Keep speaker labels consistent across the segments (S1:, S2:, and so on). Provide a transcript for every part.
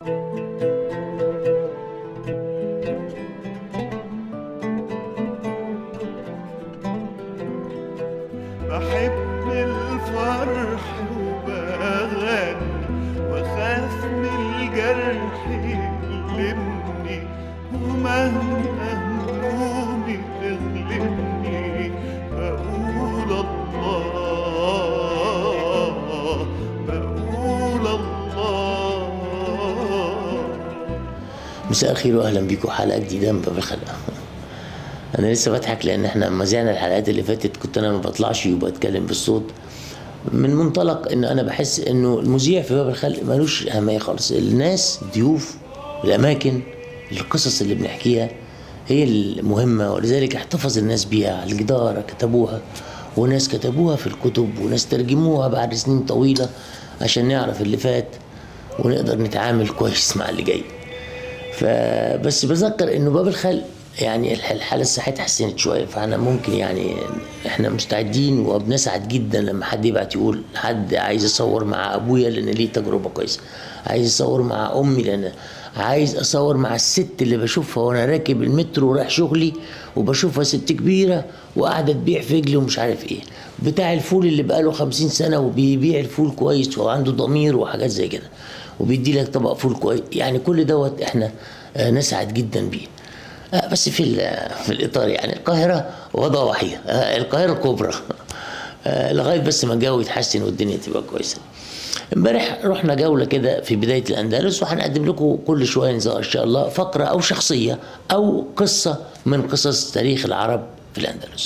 S1: بحب الفرح وبغني واخاف من الجرح يلمني ومهما همومي تغلبني بقول الله بقول الله
S2: مساء الخير واهلا بيكم حلقه جديده من باب الخلق انا لسه بضحك لان احنا لما زعنا الحلقات اللي فاتت كنت انا ما بطلعش وبتكلم بالصوت من منطلق ان انا بحس انه المذيع في باب الخلق ملوش اهميه خالص الناس ضيوف الاماكن القصص اللي بنحكيها هي المهمه ولذلك احتفظ الناس بيها على الجدار كتبوها وناس كتبوها في الكتب وناس ترجموها بعد سنين طويله عشان نعرف اللي فات ونقدر نتعامل كويس مع اللي جاي فبس بذكر انه باب الخلق يعني الح- الحاله الصحيه اتحسنت شويه فانا ممكن يعني احنا مستعدين وبنسعد جدا لما حد يبعت يقول حد عايز اصور مع ابويا لان ليه تجربه كويسه عايز اصور مع امي لان عايز اصور مع الست اللي بشوفها وانا راكب المترو ورايح شغلي وبشوفها ست كبيره وقاعده تبيع فجل ومش عارف ايه بتاع الفول اللي بقاله خمسين سنه وبيبيع الفول كويس وعنده ضمير وحاجات زي كده وبيدي لك طبق فول كويس يعني كل دوت احنا آه، نسعد جدا بيه آه، بس في ال- في الاطار يعني القاهره وضواحيها آه، القاهره الكبرى آه، لغايه بس ما الجو يتحسن والدنيا تبقى كويسه امبارح رحنا جوله كده في بدايه الاندلس وهنقدم لكم كل شويه ان شاء الله فقره او شخصيه او قصه من قصص تاريخ العرب في الاندلس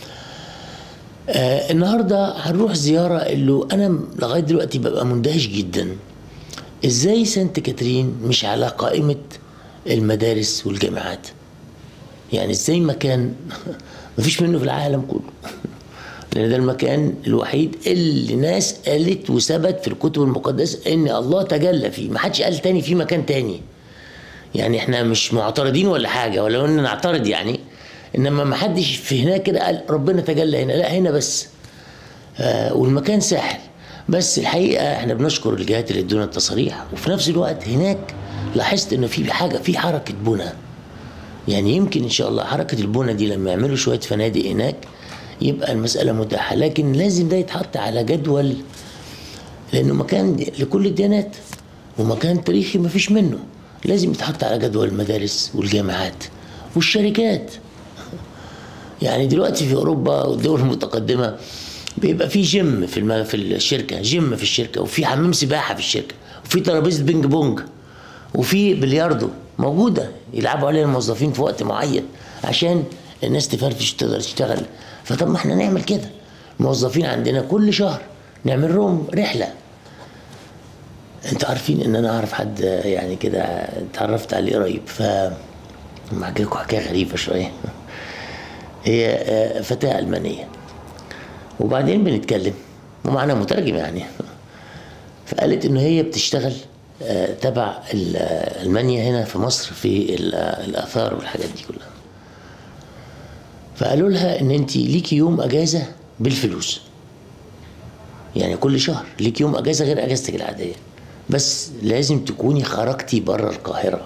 S2: آه النهارده هنروح زياره اللي انا لغايه دلوقتي ببقى مندهش جدا ازاي سانت كاترين مش على قائمه المدارس والجامعات يعني ازاي مكان مفيش منه في العالم كله لان ده المكان الوحيد اللي ناس قالت وثبت في الكتب المقدسه ان الله تجلى فيه ما حدش قال تاني في مكان تاني يعني احنا مش معترضين ولا حاجه ولا قلنا نعترض يعني انما ما حدش في هناك كده قال ربنا تجلى هنا لا هنا بس آه والمكان ساحل بس الحقيقه احنا بنشكر الجهات اللي ادونا التصاريح وفي نفس الوقت هناك لاحظت انه في حاجه في حركه بنى يعني يمكن ان شاء الله حركه البنى دي لما يعملوا شويه فنادق هناك يبقى المساله متاحه لكن لازم ده يتحط على جدول لانه مكان لكل الديانات ومكان تاريخي ما فيش منه لازم يتحط على جدول المدارس والجامعات والشركات يعني دلوقتي في اوروبا والدول المتقدمه بيبقى في جيم في الم... في الشركه جيم في الشركه وفي حمام سباحه في الشركه وفي ترابيزه بينج بونج وفي بلياردو موجوده يلعبوا عليها الموظفين في وقت معين عشان الناس تفرفش تقدر تشتغل فطب ما احنا نعمل كده الموظفين عندنا كل شهر نعمل لهم رحله انتوا عارفين ان انا اعرف حد يعني كده اتعرفت عليه قريب ف ما احكي لكم حكايه غريبه شويه هي آه، فتاه المانيه وبعدين بنتكلم ومعنا مترجم يعني فقالت ان هي بتشتغل آه، تبع ال- آه، المانيا هنا في مصر في ال- آه، الاثار والحاجات دي كلها فقالوا لها ان انت ليكي يوم اجازه بالفلوس يعني كل شهر ليك يوم اجازه غير اجازتك العاديه بس لازم تكوني خرجتي بره القاهره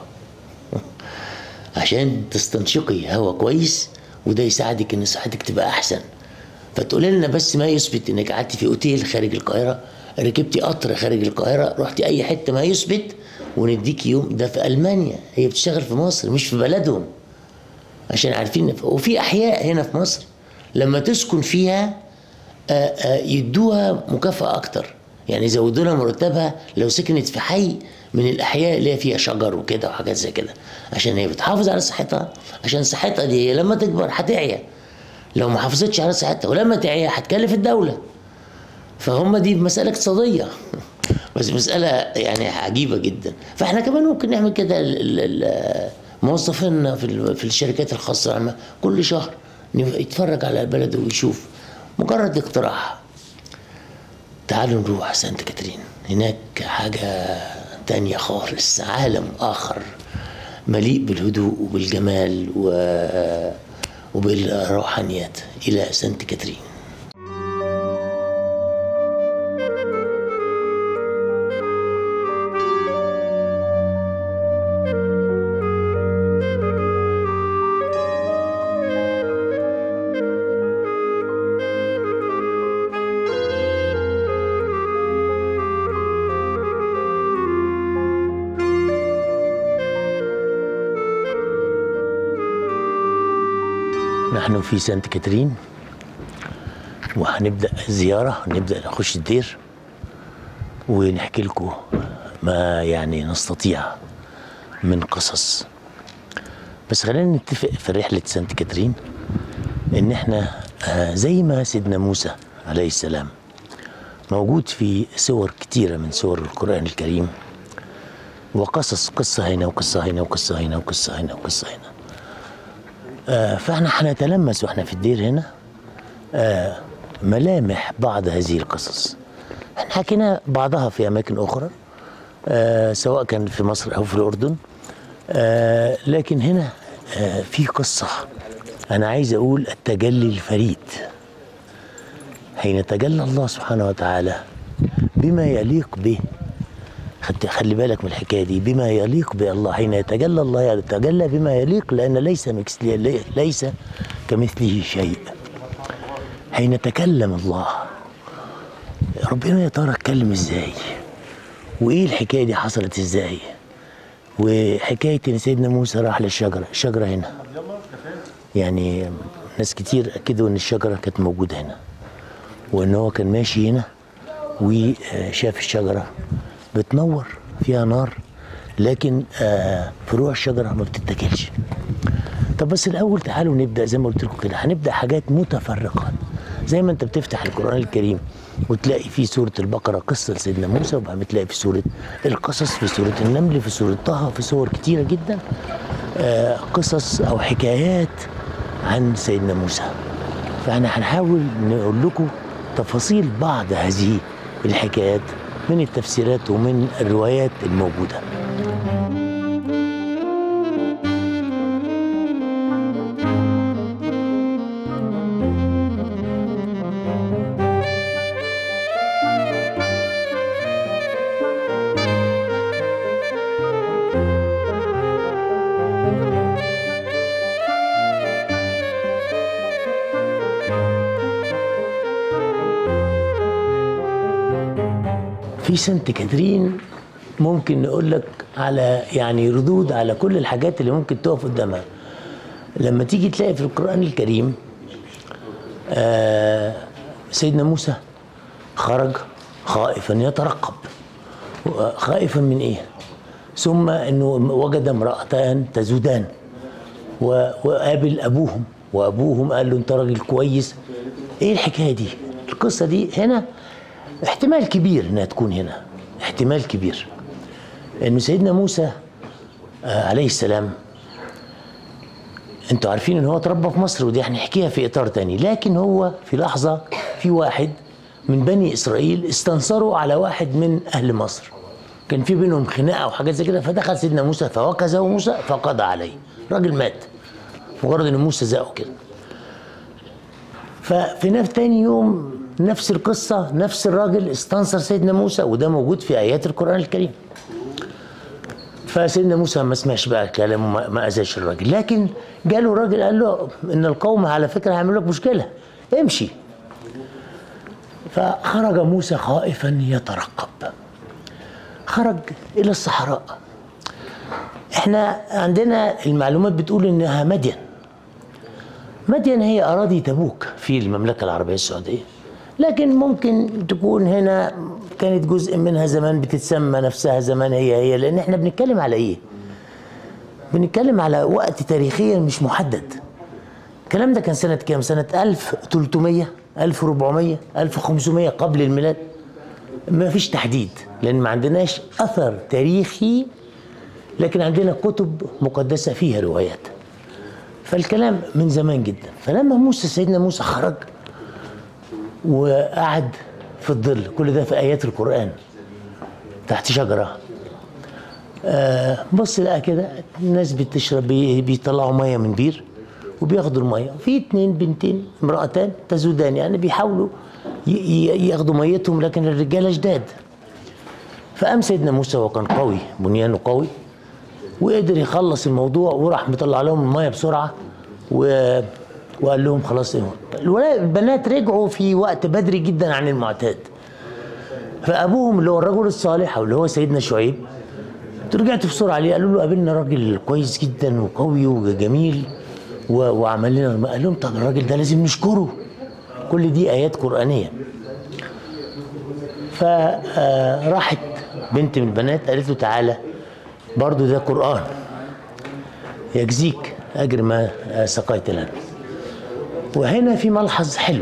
S2: عشان تستنشقي هواء كويس وده يساعدك ان صحتك تبقى احسن فتقولي لنا بس ما يثبت انك قعدتي في اوتيل خارج القاهره ركبتي قطر خارج القاهره رحتي اي حته ما يثبت ونديكي يوم ده في المانيا هي بتشتغل في مصر مش في بلدهم عشان عارفين وفي احياء هنا في مصر لما تسكن فيها آه، آه، يدوها مكافأة أكتر يعني يزودوا لها مرتبها لو سكنت في حي من الأحياء اللي هي فيها شجر وكده وحاجات زي كده عشان هي بتحافظ على صحتها عشان صحتها دي هي لما تكبر هتعيا لو ما حافظتش على صحتها ولما تعيا هتكلف الدولة فهم دي مسألة اقتصادية بس مسألة يعني عجيبة جدا فاحنا كمان ممكن نعمل كده ال- ال- ال- موظفينا في ال- في الشركات الخاصة عم- كل شهر يتفرج على البلد ويشوف مجرد اقتراح تعالوا نروح سانت كاترين هناك حاجة تانية خالص عالم آخر مليء بالهدوء وبالجمال و... وبالروحانيات إلى سانت كاترين نحن في سانت كاترين وهنبدأ زيارة نبدأ نخش الدير ونحكي لكم ما يعني نستطيع من قصص بس خلينا نتفق في رحلة سانت كاترين إن إحنا آه، زي ما سيدنا موسى عليه السلام موجود في سور كتيرة من سور القرآن الكريم وقصص قصة هنا وقصة هنا وقصة هنا وقصة هنا وقصة هنا آه، فاحنا هنتلمس واحنا في الدير هنا آه، ملامح بعض هذه القصص احنا حكينا بعضها في اماكن اخرى آه، سواء كان في مصر او في الاردن آه، لكن هنا آه، في قصه انا عايز اقول التجلي الفريد حين تجلى الله سبحانه وتعالى بما يليق به خدت خلي بالك من الحكايه دي بما يليق بالله حين يتجلى الله يتجلى بما يليق لان ليس مثله ليس كمثله شيء حين تكلم الله ربنا يا ترى اتكلم ازاي وايه الحكايه دي حصلت ازاي وحكايه ان سيدنا موسى راح للشجره الشجره هنا يعني ناس كتير اكدوا ان الشجره كانت موجوده هنا وان هو كان ماشي هنا وشاف الشجره بتنور فيها نار لكن آه، فروع الشجره ما بتتاكلش طب بس الاول تعالوا نبدا زي ما قلت لكم كده هنبدا حاجات متفرقه زي ما انت بتفتح القران الكريم وتلاقي في سوره البقره قصه لسيدنا موسى وبعدين بتلاقي في سوره القصص في سوره النمل في سوره طه في سور كتيره جدا آه، قصص او حكايات عن سيدنا موسى فاحنا هنحاول نقول لكم تفاصيل بعض هذه الحكايات من التفسيرات ومن الروايات الموجوده في سانت كاترين ممكن نقول لك على يعني ردود على كل الحاجات اللي ممكن تقف قدامها لما تيجي تلاقي في القرآن الكريم آه سيدنا موسى خرج خائفا يترقب خائفا من ايه ثم انه وجد امرأتان تزودان و- وقابل ابوهم وابوهم قال له انت راجل كويس ايه الحكايه دي القصه دي هنا احتمال كبير انها تكون هنا احتمال كبير ان سيدنا موسى آه، عليه السلام انتوا عارفين ان هو اتربى في مصر ودي هنحكيها في اطار تاني لكن هو في لحظه في واحد من بني اسرائيل استنصروا على واحد من اهل مصر كان في بينهم خناقه وحاجات زي كده فدخل سيدنا موسى فوكزه موسى فقضى عليه راجل مات مجرد ان موسى زقه كده ففي نفس تاني يوم نفس القصة نفس الراجل استنصر سيدنا موسى وده موجود في آيات القرآن الكريم فسيدنا موسى ما سمعش بقى كلامه ما- ما أذاش الراجل لكن جاله راجل قال له إن القوم على فكرة هيعملوا لك مشكلة امشي فخرج موسى خائفا يترقب خرج إلى الصحراء احنا عندنا المعلومات بتقول انها مدين مدين هي أراضي تبوك في المملكة العربية السعودية لكن ممكن تكون هنا كانت جزء منها زمان بتتسمى نفسها زمان هي هي لأن احنا بنتكلم على إيه؟ بنتكلم على وقت تاريخيا مش محدد الكلام ده كان سنة كام؟ سنة 1300 1400 1500 قبل الميلاد ما فيش تحديد لأن ما عندناش أثر تاريخي لكن عندنا كتب مقدسة فيها روايات فالكلام من زمان جدا فلما موسى سيدنا موسى خرج وقعد في الظل كل ده في ايات القران تحت شجره آه بص لقى كده الناس بتشرب بي- بيطلعوا ميه من بير وبياخدوا الميه في اتنين بنتين امرأتان تزودان يعني بيحاولوا ي- ي- ياخدوا ميتهم لكن الرجاله جداد فقام سيدنا موسى وكان قوي بنيانه قوي وقدر يخلص الموضوع وراح مطلع لهم الميه بسرعه و... وقال لهم خلاص ايه الولاد البنات رجعوا في وقت بدري جدا عن المعتاد فابوهم اللي هو الرجل الصالح او اللي هو سيدنا شعيب رجعت بسرعه عليه قالوا له قابلنا راجل كويس جدا وقوي وجميل و- وعمل لنا قال لهم طب الراجل ده لازم نشكره كل دي ايات قرانيه فراحت بنت من البنات قالت له تعالى برضو ده قران يجزيك اجر ما آه، سقيت لنا وهنا في ملحظ حلو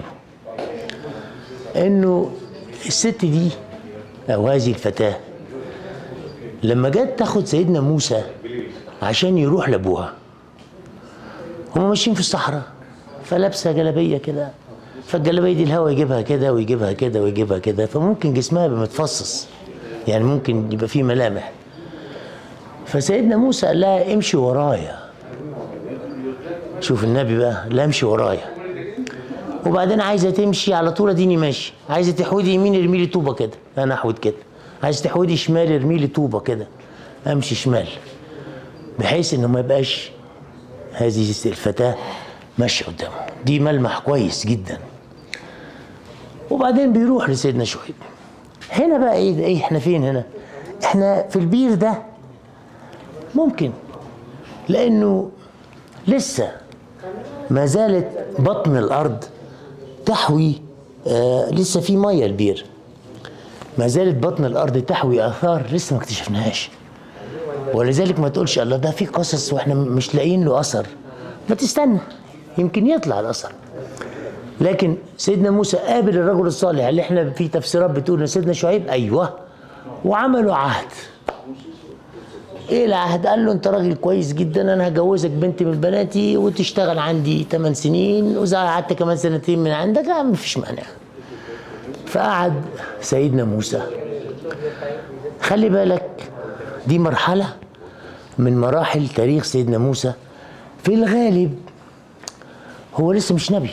S2: انه الست دي او هذه الفتاه لما جت تاخد سيدنا موسى عشان يروح لابوها هم ماشيين في الصحراء فلابسه جلابيه كده فالجلابيه دي الهواء يجيبها كده ويجيبها كده ويجيبها كده فممكن جسمها يبقى متفصص يعني ممكن يبقى فيه ملامح فسيدنا موسى قال لها امشي ورايا شوف النبي بقى لا امشي ورايا وبعدين عايزه تمشي على طول اديني ماشي عايزه تحودي يمين ارمي لي طوبه كده انا احود كده عايزه تحودي شمال ارمي لي طوبه كده امشي شمال بحيث انه ما يبقاش هذه الفتاه ماشيه قدامه دي ملمح كويس جدا وبعدين بيروح لسيدنا شعيب هنا بقى ايه ايه احنا فين هنا احنا في البير ده ممكن لانه لسه ما زالت بطن الارض تحوي آه لسه في ميه البير ما زالت بطن الارض تحوي اثار لسه ما اكتشفناهاش ولذلك ما تقولش الله ده في قصص واحنا مش لاقيين له اثر ما تستنى يمكن يطلع الاثر لكن سيدنا موسى قابل الرجل الصالح اللي احنا في تفسيرات بتقول ان سيدنا شعيب ايوه وعملوا عهد ايه العهد قال له انت راجل كويس جدا انا هجوزك بنت من بناتي وتشتغل عندي 8 سنين واذا قعدت كمان سنتين من عندك لا مفيش مانع فقعد سيدنا موسى خلي بالك دي مرحلة من مراحل تاريخ سيدنا موسى في الغالب هو لسه مش نبي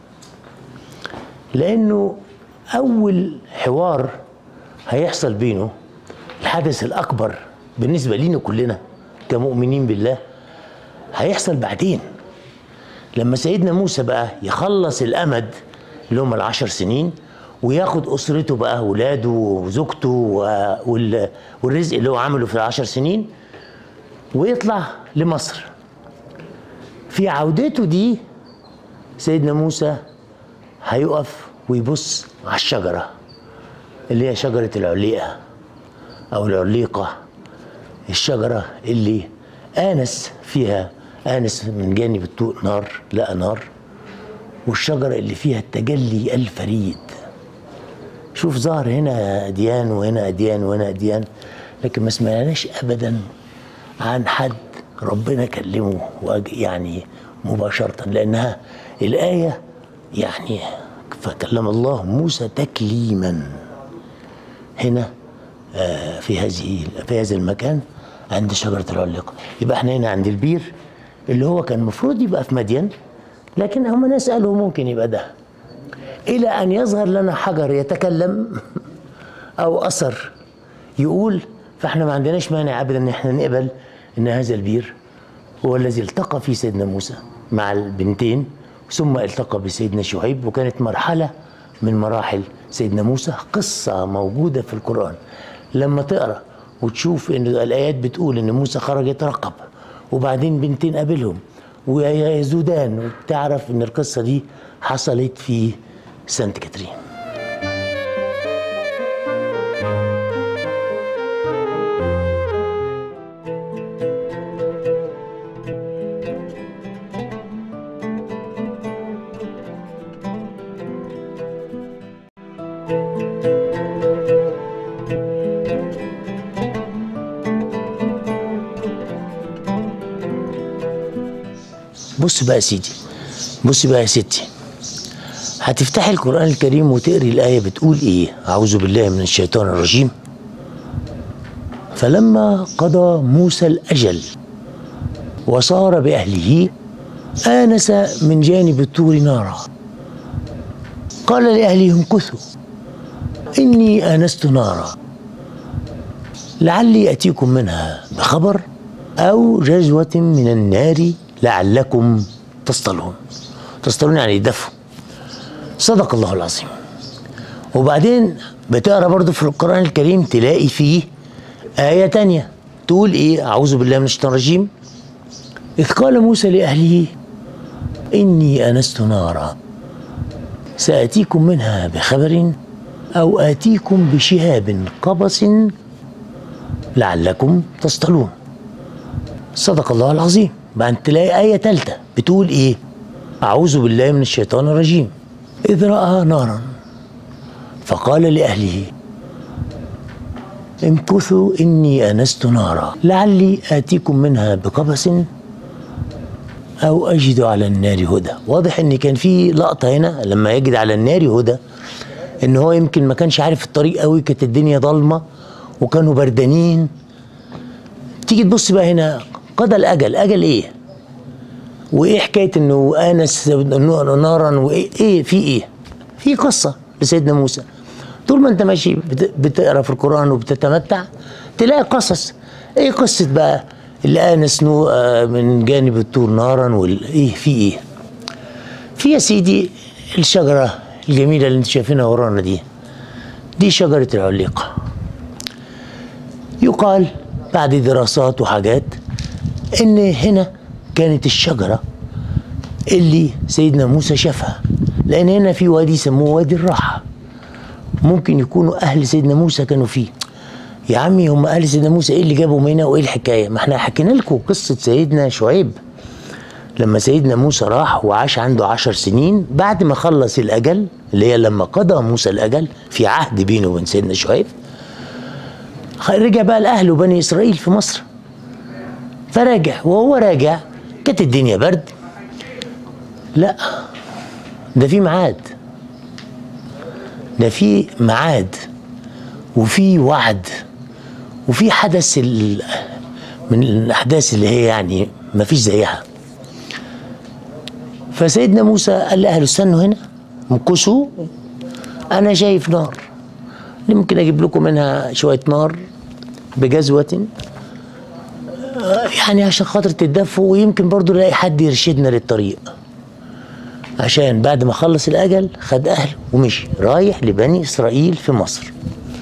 S2: لأنه أول حوار هيحصل بينه الحدث الأكبر بالنسبة لينا كلنا كمؤمنين بالله هيحصل بعدين لما سيدنا موسى بقى يخلص الأمد اللي هم العشر سنين وياخد أسرته بقى أولاده وزوجته و- وال- والرزق اللي هو عمله في العشر سنين ويطلع لمصر في عودته دي سيدنا موسى هيقف ويبص على الشجرة اللي هي شجرة العليقة أو العليقة الشجرة اللي آنس فيها آنس من جانب الطوق نار لقى نار والشجرة اللي فيها التجلي الفريد شوف ظهر هنا أديان وهنا أديان وهنا أديان لكن ما سمعناش أبدا عن حد ربنا كلمه وأج- يعني مباشرة لأنها الآية يعني فكلم الله موسى تكليما هنا آه، في هذه في هذا المكان عند شجرة العلقة يبقى احنا هنا عند البير اللي هو كان المفروض يبقى في مدين لكن هم ناس قالوا ممكن يبقى ده إلى أن يظهر لنا حجر يتكلم أو أثر يقول فاحنا ما عندناش مانع أبدا إن احنا نقبل إن هذا البير هو الذي التقى فيه سيدنا موسى مع البنتين ثم التقى بسيدنا شعيب وكانت مرحلة من مراحل سيدنا موسى قصة موجودة في القرآن لما تقرأ وتشوف إن الآيات بتقول إن موسى خرج يترقب وبعدين بنتين قابلهم ويزودان وتعرف إن القصة دي حصلت في سانت كاترين بص بقى يا سيدي بص بقى يا ستي هتفتحي القرآن الكريم وتقري الآية بتقول إيه أعوذ بالله من الشيطان الرجيم فلما قضى موسى الأجل وصار بأهله آنس من جانب الطور نارا قال لأهله امكثوا إني آنست نارا لعلي أتيكم منها بخبر أو جزوة من النار لعلكم تصطلون تصطلون يعني يدفوا صدق الله العظيم وبعدين بتقرا برضو في القرآن الكريم تلاقي فيه آية تانية تقول إيه أعوذ بالله من الشيطان الرجيم إذ قال موسى لأهله إني أنست نارا سآتيكم منها بخبر أو آتيكم بشهاب قبس لعلكم تصطلون صدق الله العظيم بعد تلاقي آية تالتة بتقول إيه أعوذ بالله من الشيطان الرجيم إذ رأى نارا فقال لأهله امكثوا إني أنست نارا لعلي آتيكم منها بقبس أو أجد على النار هدى واضح إن كان في لقطة هنا لما يجد على النار هدى إن هو يمكن ما كانش عارف الطريق قوي كانت الدنيا ضلمة وكانوا بردانين تيجي تبص بقى هنا قضى الأجل أجل إيه وإيه حكاية إنه آنس نارا وإيه إيه في إيه في قصة لسيدنا موسى طول ما انت ماشي بت- بتقرا في القران وبتتمتع تلاقي قصص ايه قصه بقى اللي انس نو آه، من جانب الطور نارا وايه في ايه في يا سيدي الشجره الجميله اللي انت شايفينها ورانا دي دي شجره العليقه يقال بعد دراسات وحاجات ان هنا كانت الشجره اللي سيدنا موسى شافها لان هنا في وادي يسموه وادي الراحه ممكن يكونوا اهل سيدنا موسى كانوا فيه يا عمي هم اهل سيدنا موسى ايه اللي جابهم هنا وايه الحكايه ما احنا حكينا لكم قصه سيدنا شعيب لما سيدنا موسى راح وعاش عنده عشر سنين بعد ما خلص الاجل اللي هي لما قضى موسى الاجل في عهد بينه وبين سيدنا شعيب خ- رجع بقى لاهله بني اسرائيل في مصر فراجع وهو راجع كانت الدنيا برد لا ده في ميعاد ده في ميعاد وفي وعد وفي حدث ال- من الاحداث اللي هي يعني ما فيش زيها فسيدنا موسى قال لاهله استنوا هنا امكثوا انا شايف نار ممكن اجيب لكم منها شويه نار بجزوه آه، يعني عشان خاطر تتدفوا ويمكن برضو نلاقي حد يرشدنا للطريق عشان بعد ما خلص الاجل خد اهله ومشي رايح لبني اسرائيل في مصر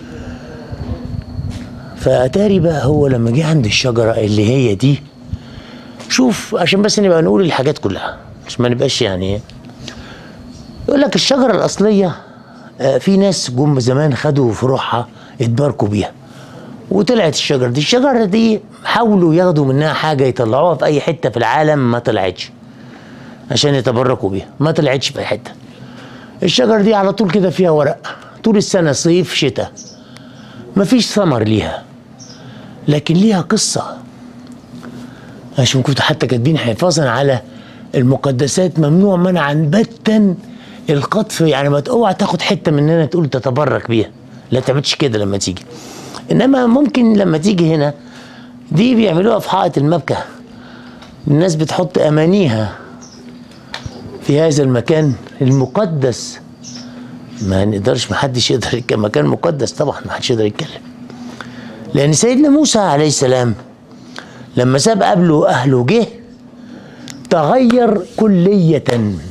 S2: فاتاري بقى هو لما جه عند الشجره اللي هي دي شوف عشان بس نبقى نقول الحاجات كلها عشان ما نبقاش يعني يقول لك الشجره الاصليه آه، في ناس جم زمان خدوا فروعها اتباركوا بيها وطلعت الشجره دي الشجره دي حاولوا ياخدوا منها حاجه يطلعوها في اي حته في العالم ما طلعتش عشان يتبركوا بيها ما طلعتش في أي حته الشجر دي على طول كده فيها ورق طول السنه صيف شتاء مفيش ثمر ليها لكن ليها قصه عشان كنت حتى كاتبين حفاظا على المقدسات ممنوع منعا باتا القطف يعني ما اوعى تاخد حته مننا تقول تتبرك بيها لا تعملش كده لما تيجي انما ممكن لما تيجي هنا دي بيعملوها في حائط المبكى الناس بتحط امانيها في هذا المكان المقدس ما نقدرش ما حدش يقدر يتكلم مكان مقدس طبعا ما حدش يقدر يتكلم لان سيدنا موسى عليه السلام لما ساب قبله اهله جه تغير كلية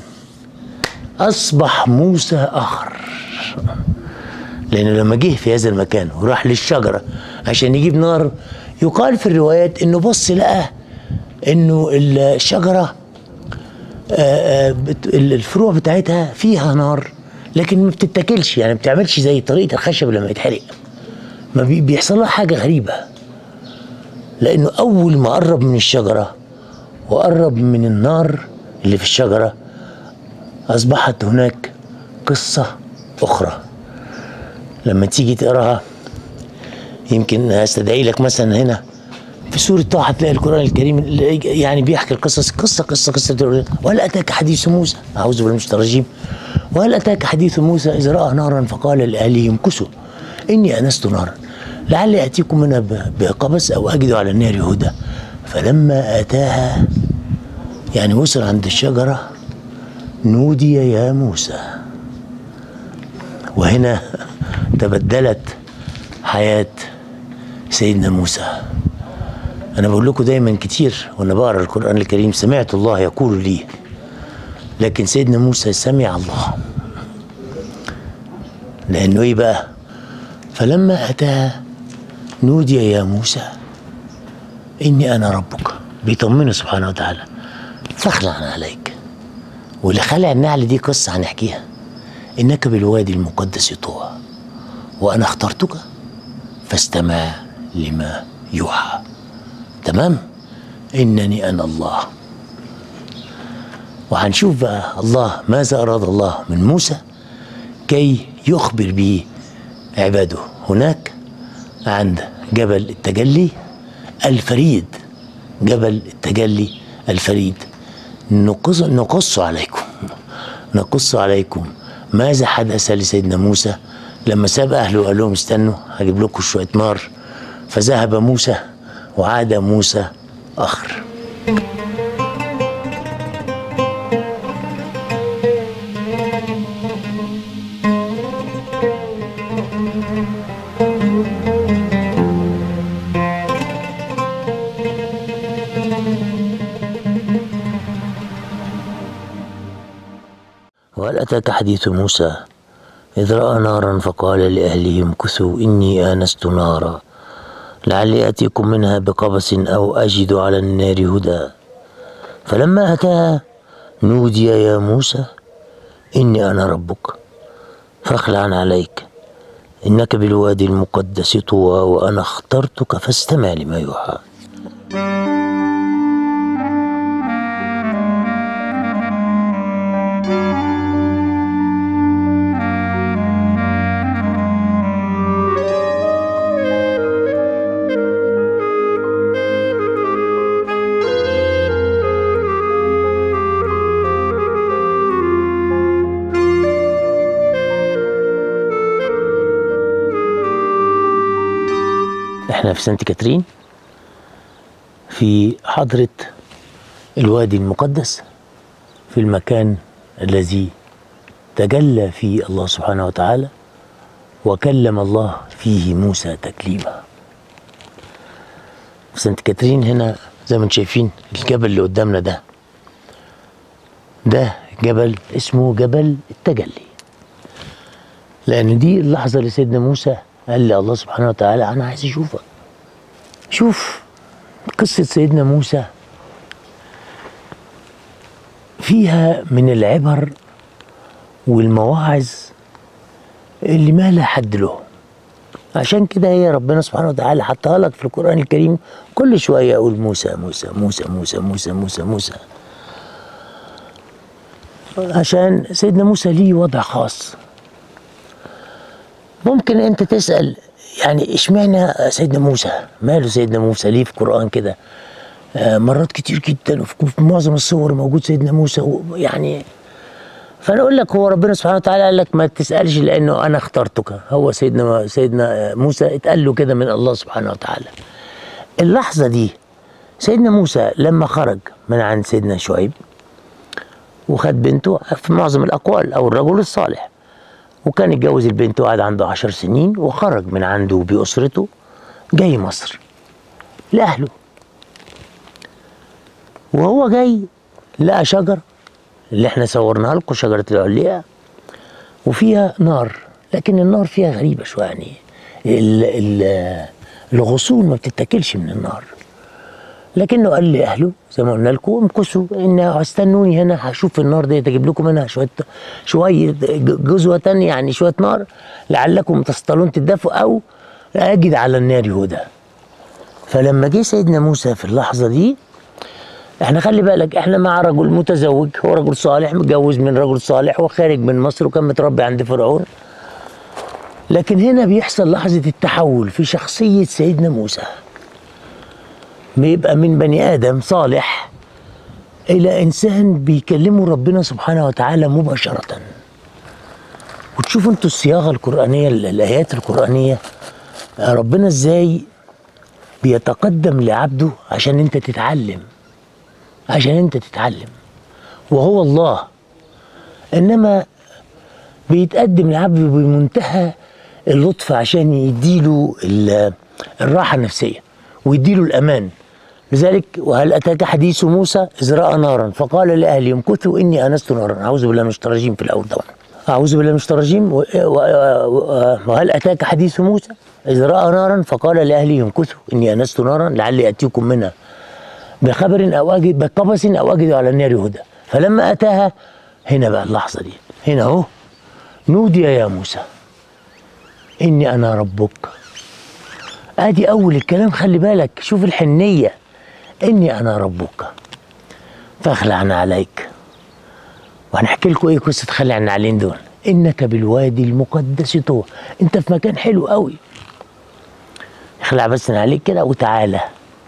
S2: اصبح موسى اخر لانه لما جه في هذا المكان وراح للشجرة عشان يجيب نار يقال في الروايات انه بص لقى انه الشجره آه، آه، بت- ال- الفروع بتاعتها فيها نار لكن ما بتتاكلش يعني ما بتعملش زي طريقه الخشب لما يتحرق ما بي- بيحصل لها حاجه غريبه لانه اول ما قرب من الشجره وقرب من النار اللي في الشجره اصبحت هناك قصه اخرى لما تيجي تقراها يمكن استدعي لك مثلا هنا في سورة طه هتلاقي القرآن الكريم اللي يعني بيحكي القصص قصة قصة قصة وهل أتاك حديث موسى أعوذ بالله من الشيطان الرجيم وهل أتاك حديث موسى إذ رأى نارا فقال لأهله امكثوا إني أنست نارا لعلي آتيكم منها ب- بقبس أو أجد على النار هدى فلما أتاها يعني وصل عند الشجرة نودي يا موسى وهنا تبدلت حياة سيدنا موسى أنا بقول لكم دايما كتير وأنا بقرأ القرآن الكريم سمعت الله يقول لي لكن سيدنا موسى سمع الله لأنه إيه بقى فلما أتاها نودي يا موسى إني أنا ربك بيطمنه سبحانه وتعالى فاخلع عليك ولخلع النعل دي قصة هنحكيها إنك بالوادي المقدس طوى وأنا اخترتك فاستمع لما يوحى تمام إنني أنا الله وهنشوف بقى الله ماذا أراد الله من موسى كي يخبر به عباده هناك عند جبل التجلي الفريد جبل التجلي الفريد نقص, نقص عليكم نقص عليكم ماذا حدث لسيدنا موسى لما ساب أهله وقال لهم استنوا هجيب لكم شوية نار فذهب موسى وعاد موسى أخر وهل أتاك حديث موسى إذ رأى نارا فقال لأهله امكثوا إني آنست نارا لعلي آتيكم منها بقبس أو أجد على النار هدى فلما أتاها نودي يا موسى إني أنا ربك فاخلع عليك إنك بالوادي المقدس طوى وأنا اخترتك فاستمع لما يوحى احنا في سانت كاترين في حضرة الوادي المقدس في المكان الذي تجلى فيه الله سبحانه وتعالى وكلم الله فيه موسى تكليما في سانت كاترين هنا زي ما انتم شايفين الجبل اللي قدامنا ده ده جبل اسمه جبل التجلي لان دي اللحظه اللي سيدنا موسى قال لي الله سبحانه وتعالى انا عايز اشوفك شوف قصه سيدنا موسى فيها من العبر والمواعظ اللي ما لا حد له عشان كده هي ربنا سبحانه وتعالى حطها لك في القرآن الكريم كل شوية أقول موسى موسى موسى موسى موسى موسى موسى عشان سيدنا موسى ليه وضع خاص ممكن انت تسأل يعني اشمعنى سيدنا موسى ماله سيدنا موسى ليه في القرآن كده آه، مرات كتير جدا وفي في معظم الصور موجود سيدنا موسى و- يعني فانا اقول لك هو ربنا سبحانه وتعالى قال لك ما تسالش لانه انا اخترتك هو سيدنا سيدنا موسى اتقال له كده من الله سبحانه وتعالى اللحظه دي سيدنا موسى لما خرج من عند سيدنا شعيب وخد بنته في معظم الاقوال او الرجل الصالح وكان اتجوز البنت وقعد عنده عشر سنين وخرج من عنده بأسرته جاي مصر لأهله وهو جاي لقى شجر اللي احنا صورناها لكم شجرة العليا وفيها نار لكن النار فيها غريبة شوية يعني ال- ال- الغصون ما بتتاكلش من النار لكنه قال لاهله زي ما قلنا لكم امكثوا ان استنوني هنا هشوف النار دي اجيب لكم منها شويه شويه جزوه تانية يعني شويه نار لعلكم تصطلون تدفوا او اجد على النار هدى فلما جه سيدنا موسى في اللحظه دي احنا خلي بالك احنا مع رجل متزوج هو رجل صالح متجوز من رجل صالح وخارج من مصر وكان متربي عند فرعون لكن هنا بيحصل لحظه التحول في شخصيه سيدنا موسى بيبقى من بني ادم صالح الى انسان بيكلمه ربنا سبحانه وتعالى مباشره وتشوفوا انتوا الصياغه القرانيه الايات القرانيه ربنا ازاي بيتقدم لعبده عشان انت تتعلم عشان انت تتعلم وهو الله انما بيتقدم لعبده بمنتهى اللطف عشان يديله ال- الراحه النفسيه ويديله الامان لذلك وهل اتاك حديث موسى اذ راى نارا فقال لاهله امكثوا اني انست نارا اعوذ بالله من الشيطان الرجيم في الاول طبعا اعوذ بالله من الشيطان الرجيم و- و- وهل اتاك حديث موسى اذ راى نارا فقال لاهله امكثوا اني انست نارا لعلي اتيكم منها بخبر او اجد بقبس او اجد على النار هدى فلما اتاها هنا بقى اللحظة دي هنا اهو نودي يا موسى إني أنا ربك ادي اول الكلام خلي بالك شوف الحنيه اني انا ربك فاخلعنا عليك وهنحكي لكم ايه قصه خلع النعلين دول انك بالوادي المقدس طوى انت في مكان حلو قوي اخلع بس عليك كده وتعالى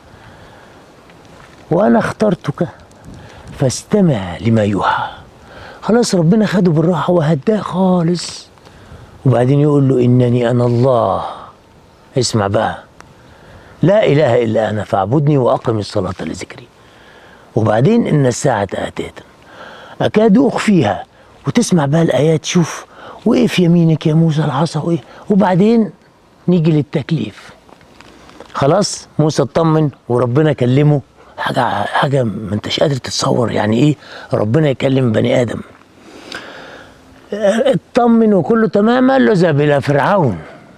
S2: وانا اخترتك فاستمع لما يوحى خلاص ربنا خده بالراحه وهداه خالص وبعدين يقول له انني انا الله اسمع بقى لا اله الا انا فاعبدني واقم الصلاه لذكري وبعدين ان الساعه اتيه اكاد اخفيها وتسمع بقى الايات شوف وايه في يمينك يا موسى العصا وايه وبعدين نيجي للتكليف خلاص موسى اطمن وربنا كلمه حاجه حاجه ما انتش قادر تتصور يعني ايه ربنا يكلم بني ادم اطمن وكله تمام قال له اذهب الى فرعون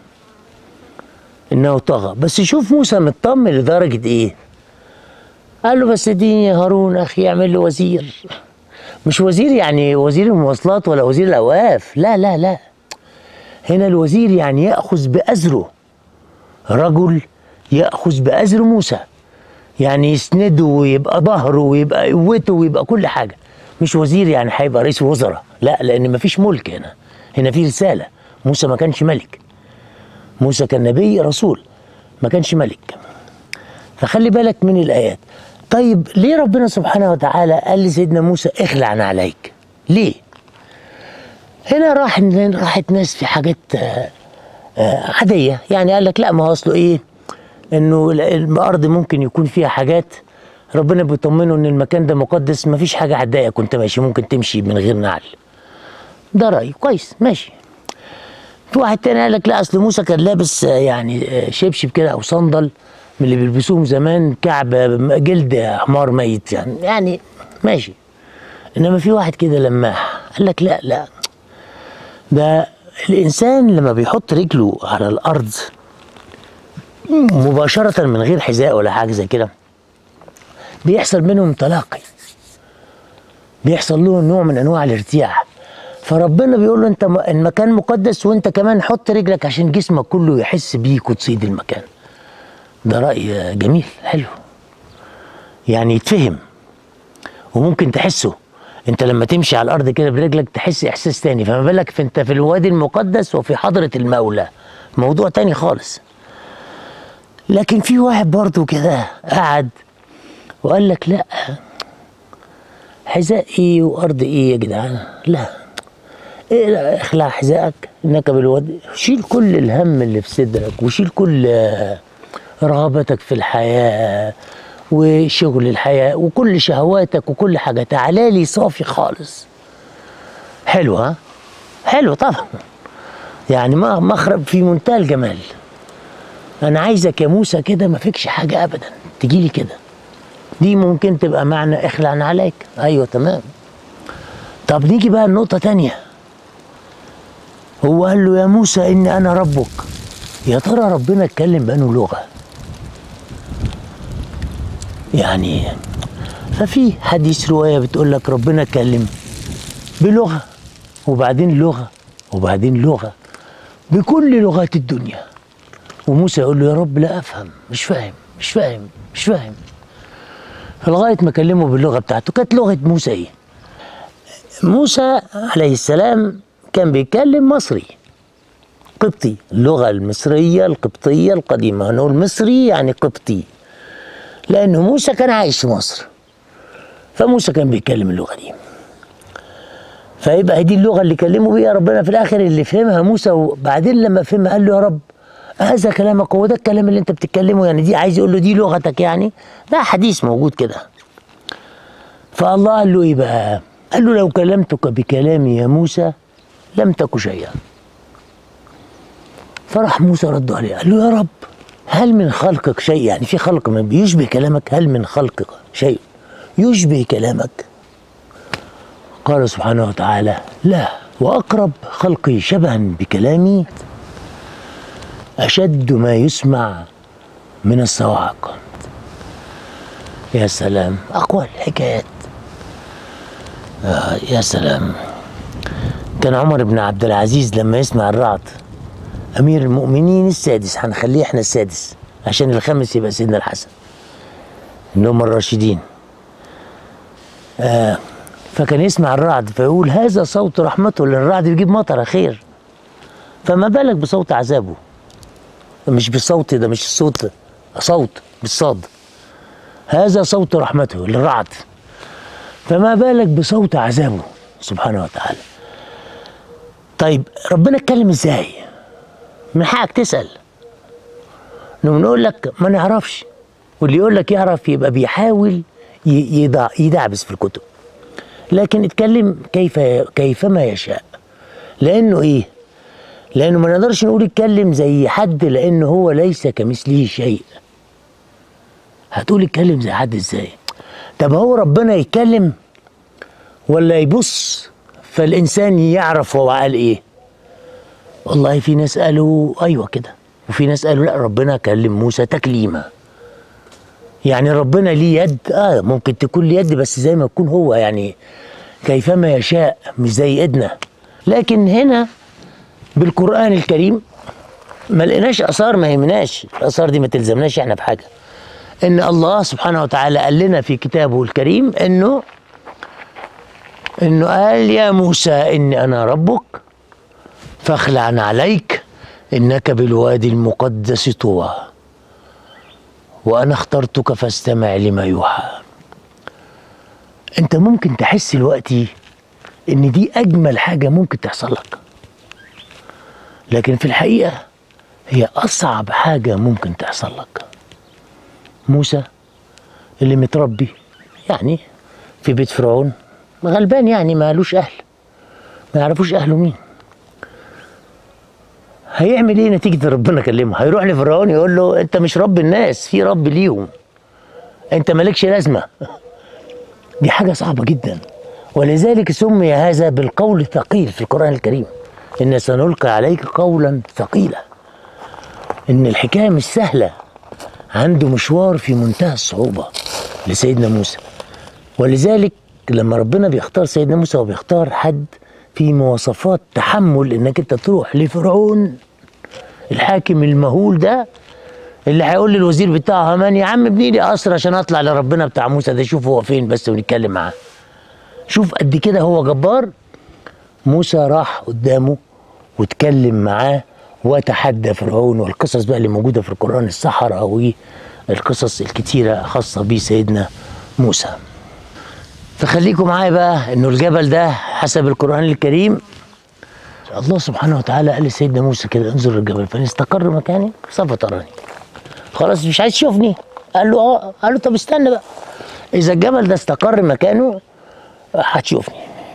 S2: انه طغى بس شوف موسى مطمن لدرجه ايه قال له بس اديني هارون اخي يعمل له وزير مش وزير يعني وزير المواصلات ولا وزير الاوقاف لا لا لا هنا الوزير يعني ياخذ بازره رجل ياخذ بازر موسى يعني يسنده ويبقى ظهره ويبقى قوته ويبقى كل حاجه مش وزير يعني هيبقى رئيس وزراء لا لان مفيش ملك هنا هنا في رساله موسى ما كانش ملك موسى كان نبي رسول ما كانش ملك فخلي بالك من الايات طيب ليه ربنا سبحانه وتعالى قال لسيدنا موسى اخلع عليك ليه هنا راح راحت ناس في حاجات آه، آه، عاديه يعني قال لك لا ما هو اصله ايه انه الارض ممكن يكون فيها حاجات ربنا بيطمنه ان المكان ده مقدس ما فيش حاجه هتضايقك وانت ماشي ممكن تمشي من غير نعل ده راي كويس ماشي في واحد تاني قال لك لا اصل موسى كان لابس آه، يعني آه، شبشب كده او صندل من اللي بيلبسوهم زمان كعب آه، جلد حمار ميت يعني يعني ماشي انما في واحد كده لماح قال لك لا لا ده الانسان لما بيحط رجله على الارض مباشرة من غير حذاء ولا حاجة زي كده بيحصل منهم تلاقي بيحصل له نوع من انواع الارتياح فربنا بيقول له انت م- المكان مقدس وانت كمان حط رجلك عشان جسمك كله يحس بيك وتصيد المكان ده رأي جميل حلو يعني يتفهم وممكن تحسه انت لما تمشي على الارض كده برجلك تحس احساس تاني فما بالك في انت في الوادي المقدس وفي حضرة المولى موضوع تاني خالص لكن في واحد برضه كده قعد وقال لك لا حذاء ايه وارض ايه يا جدعان لا إيه لا اخلع حذائك انك بالوادي شيل كل الهم اللي في صدرك وشيل كل آه، رغبتك في الحياه وشغل الحياه وكل شهواتك وكل حاجه تعالى لي صافي خالص حلو ها حلو طبعا يعني ما مخرج في منتهى الجمال انا عايزك يا موسى كده ما فيكش حاجه ابدا تجي لي كده دي ممكن تبقى معنى اخلع عليك ايوه تمام طب نيجي بقى النقطه تانية هو قال له يا موسى اني انا ربك يا ترى ربنا اتكلم بأنه لغه يعني ففي حديث روايه بتقول لك ربنا اتكلم بلغه وبعدين لغه وبعدين لغه بكل لغات الدنيا وموسى يقول له يا رب لا افهم مش فاهم مش فاهم مش فاهم فلغايه ما كلمه باللغه بتاعته كانت لغه موسى ايه موسى عليه السلام كان بيتكلم مصري قبطي اللغه المصريه القبطيه القديمه هنقول مصري يعني قبطي لانه موسى كان عايش في مصر فموسى كان بيتكلم اللغه دي فيبقى دي اللغه اللي كلمه بيها ربنا في الاخر اللي فهمها موسى وبعدين لما فهمها قال له يا رب هذا كلامك هو ده الكلام اللي انت بتتكلمه يعني دي عايز يقول له دي لغتك يعني ده حديث موجود كده فالله قال له ايه بقى قال له لو كلمتك بكلامي يا موسى لم تك شيئا فراح موسى رد عليه قال له يا رب هل من خلقك شيء يعني في خلق من بيشبه كلامك هل من خلقك شيء يشبه كلامك قال سبحانه وتعالى لا وأقرب خلقي شبها بكلامي أشد ما يسمع من الصواعق يا سلام أقوى الحكايات آه يا سلام كان عمر بن عبد العزيز لما يسمع الرعد امير المؤمنين السادس هنخليه احنا السادس عشان الخامس يبقى سيدنا الحسن اللي هم الراشدين آه فكان يسمع الرعد فيقول هذا صوت رحمته لان الرعد بيجيب مطره خير فما بالك بصوت عذابه مش بالصوت ده مش الصوت صوت بالصاد هذا صوت رحمته للرعد فما بالك بصوت عذابه سبحانه وتعالى طيب ربنا اتكلم ازاي من حقك تسال انه بنقول لك ما نعرفش واللي يقول لك يعرف يبقى بيحاول ي- يدع يدعبس في الكتب لكن اتكلم كيف كيفما يشاء لانه ايه لانه ما نقدرش نقول اتكلم زي حد لانه هو ليس كمثله شيء هتقول اتكلم زي حد ازاي طب هو ربنا يتكلم ولا يبص فالانسان يعرف هو قال ايه والله في ناس قالوا ايوه كده وفي ناس قالوا لا ربنا كلم موسى تكليما يعني ربنا ليه يد اه ممكن تكون ليه يد بس زي ما يكون هو يعني كيفما يشاء مش زي ايدنا لكن هنا بالقران الكريم ما لقيناش اثار ما يهمناش الاثار دي ما تلزمناش احنا بحاجه ان الله سبحانه وتعالى قال لنا في كتابه الكريم انه انه قال يا موسى اني انا ربك فاخلع عليك انك بالوادي المقدس طوى وانا اخترتك فاستمع لما يوحى انت ممكن تحس دلوقتي ان دي اجمل حاجه ممكن تحصل لك لكن في الحقيقه هي اصعب حاجه ممكن تحصل لك موسى اللي متربي يعني في بيت فرعون غلبان يعني مالوش اهل ما يعرفوش اهله مين هيعمل ايه نتيجه ربنا كلمه هيروح لفرعون يقول له انت مش رب الناس في رب ليهم انت مالكش لازمه دي حاجه صعبه جدا ولذلك سمي هذا بالقول الثقيل في القران الكريم ان سنلقي عليك قولا ثقيلا ان الحكايه مش سهله عنده مشوار في منتهى الصعوبه لسيدنا موسى ولذلك لما ربنا بيختار سيدنا موسى هو بيختار حد في مواصفات تحمل انك انت تروح لفرعون الحاكم المهول ده اللي هيقول للوزير بتاعه هامان يا عم ابني لي قصر عشان اطلع لربنا بتاع موسى ده شوف هو فين بس ونتكلم معاه شوف قد كده هو جبار موسى راح قدامه واتكلم معاه وتحدى فرعون والقصص بقى اللي موجوده في القران السحرة والقصص الكتيره خاصه بسيدنا موسى فخليكم معايا بقى انه الجبل ده حسب القران الكريم الله سبحانه وتعالى قال لسيدنا موسى كده انظر الجبل فان استقر مكاني سوف تراني خلاص مش عايز تشوفني قال له اه قال له طب استنى بقى اذا الجبل ده استقر مكانه هتشوفني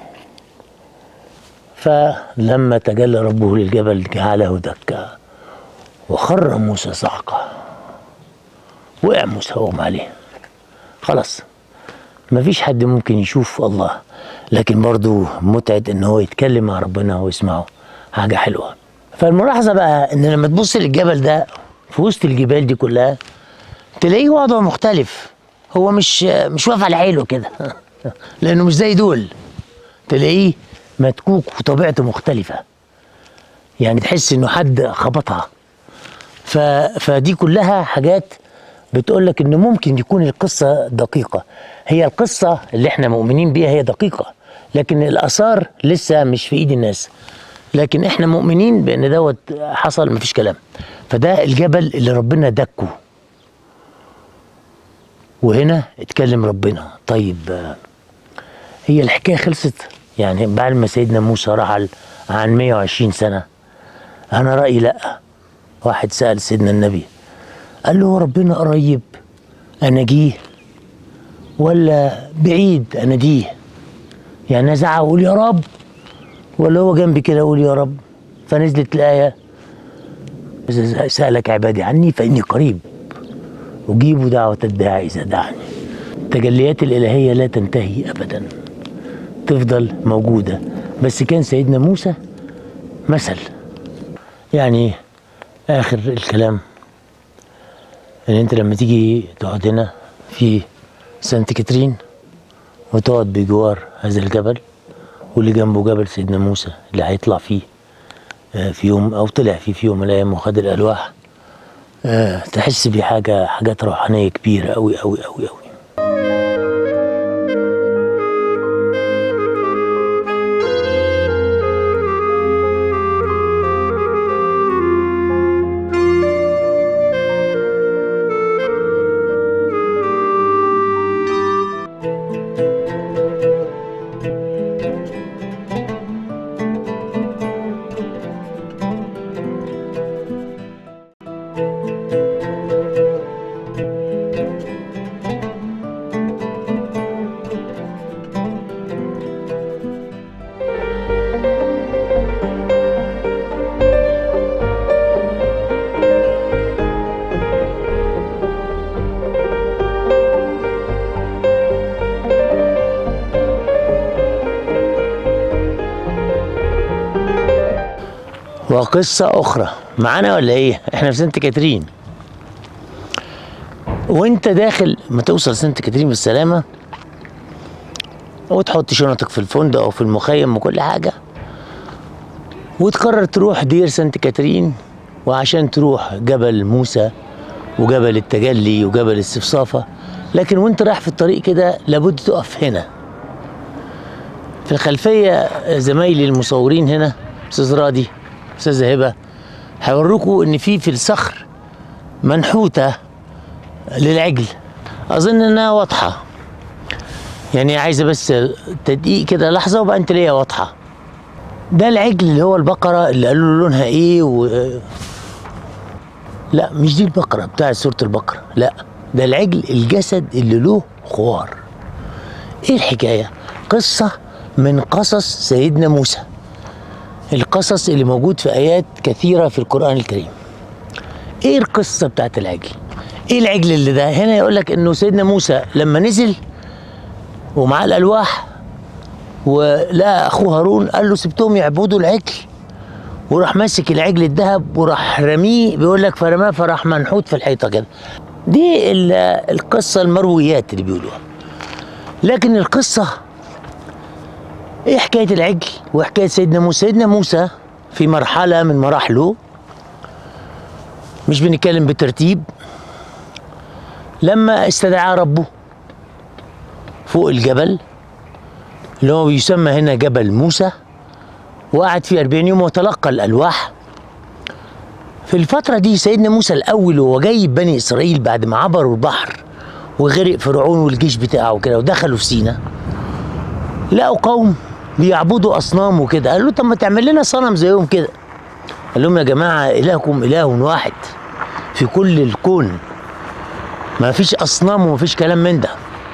S2: فلما تجلى ربه للجبل جعله دكا وخر موسى صعقة وقع موسى وقم عليه خلاص مفيش حد ممكن يشوف الله لكن برضه متعد ان هو يتكلم مع ربنا ويسمعه حاجة حلوة فالملاحظة بقى ان لما تبص للجبل ده في وسط الجبال دي كلها تلاقيه وضعه مختلف هو مش مش واقف على حيله كده لانه مش زي دول تلاقيه متكوك وطبيعته مختلفة يعني تحس انه حد خبطها ف... فدي كلها حاجات بتقول لك ان ممكن يكون القصة دقيقة هي القصة اللي احنا مؤمنين بيها هي دقيقة لكن الاثار لسه مش في ايد الناس لكن احنا مؤمنين بان دوت حصل مفيش كلام فده الجبل اللي ربنا دكه وهنا اتكلم ربنا طيب آه، هي الحكايه خلصت يعني بعد ما سيدنا موسى رحل عن 120 سنه انا رايي لا واحد سال سيدنا النبي قال له هو ربنا قريب اناجيه ولا بعيد اناديه يعني ازعق واقول يا رب ولا هو جنبي كده اقول يا رب فنزلت الايه إذا سالك عبادي عني فاني قريب اجيب دعوه الداعي اذا دعاني التجليات الالهيه لا تنتهي ابدا تفضل موجوده بس كان سيدنا موسى مثل يعني اخر الكلام ان انت لما تيجي تقعد هنا في سانت كاترين وتقعد بجوار هذا الجبل واللي جنبه جبل سيدنا موسى اللي هيطلع فيه آه، في يوم او طلع فيه في يوم من الايام وخد الالواح آه، تحس بحاجه حاجات روحانيه كبيره قوي قوي قوي قوي وقصة أخرى معانا ولا إيه؟ إحنا في سانت كاترين وأنت داخل ما توصل سانت كاترين بالسلامة وتحط شنطك في الفندق أو في المخيم وكل حاجة وتقرر تروح دير سانت كاترين وعشان تروح جبل موسى وجبل التجلي وجبل السفصافة لكن وانت رايح في الطريق كده لابد تقف هنا في الخلفية زمايلي المصورين هنا أستاذ راضي أستاذة هبة هيوروكوا إن في في الصخر منحوتة للعجل أظن إنها واضحة يعني عايزة بس تدقيق كده لحظة وبعدين تلاقيها واضحة ده العجل اللي هو البقرة اللي قالوا له لونها إيه و... لا مش دي البقرة بتاعت سورة البقرة لا ده العجل الجسد اللي له خوار ايه الحكاية قصة من قصص سيدنا موسى القصص اللي موجود في آيات كثيرة في القرآن الكريم ايه القصة بتاعت العجل ايه العجل اللي ده هنا يقول لك انه سيدنا موسى لما نزل ومعاه الألواح ولقى أخوه هارون قال له سبتهم يعبدوا العجل وراح ماسك العجل الذهب وراح رميه بيقول لك فرماه فراح منحوت في الحيطه كده دي ال- القصه المرويات اللي بيقولوها لكن القصه ايه حكايه العجل وحكايه سيدنا موسى سيدنا موسى في مرحله من مراحله مش بنتكلم بالترتيب لما استدعى ربه فوق الجبل اللي هو يسمى هنا جبل موسى وقعد فيه 40 يوم وتلقى الألواح في الفترة دي سيدنا موسى الأول وهو جاي بني إسرائيل بعد ما عبروا البحر وغرق فرعون والجيش بتاعه كده ودخلوا في سينا لقوا قوم بيعبدوا أصنام وكده قال له طب ما تعمل لنا صنم زيهم كده قال لهم يا جماعة إلهكم إله واحد في كل الكون ما فيش أصنام وما فيش كلام من ده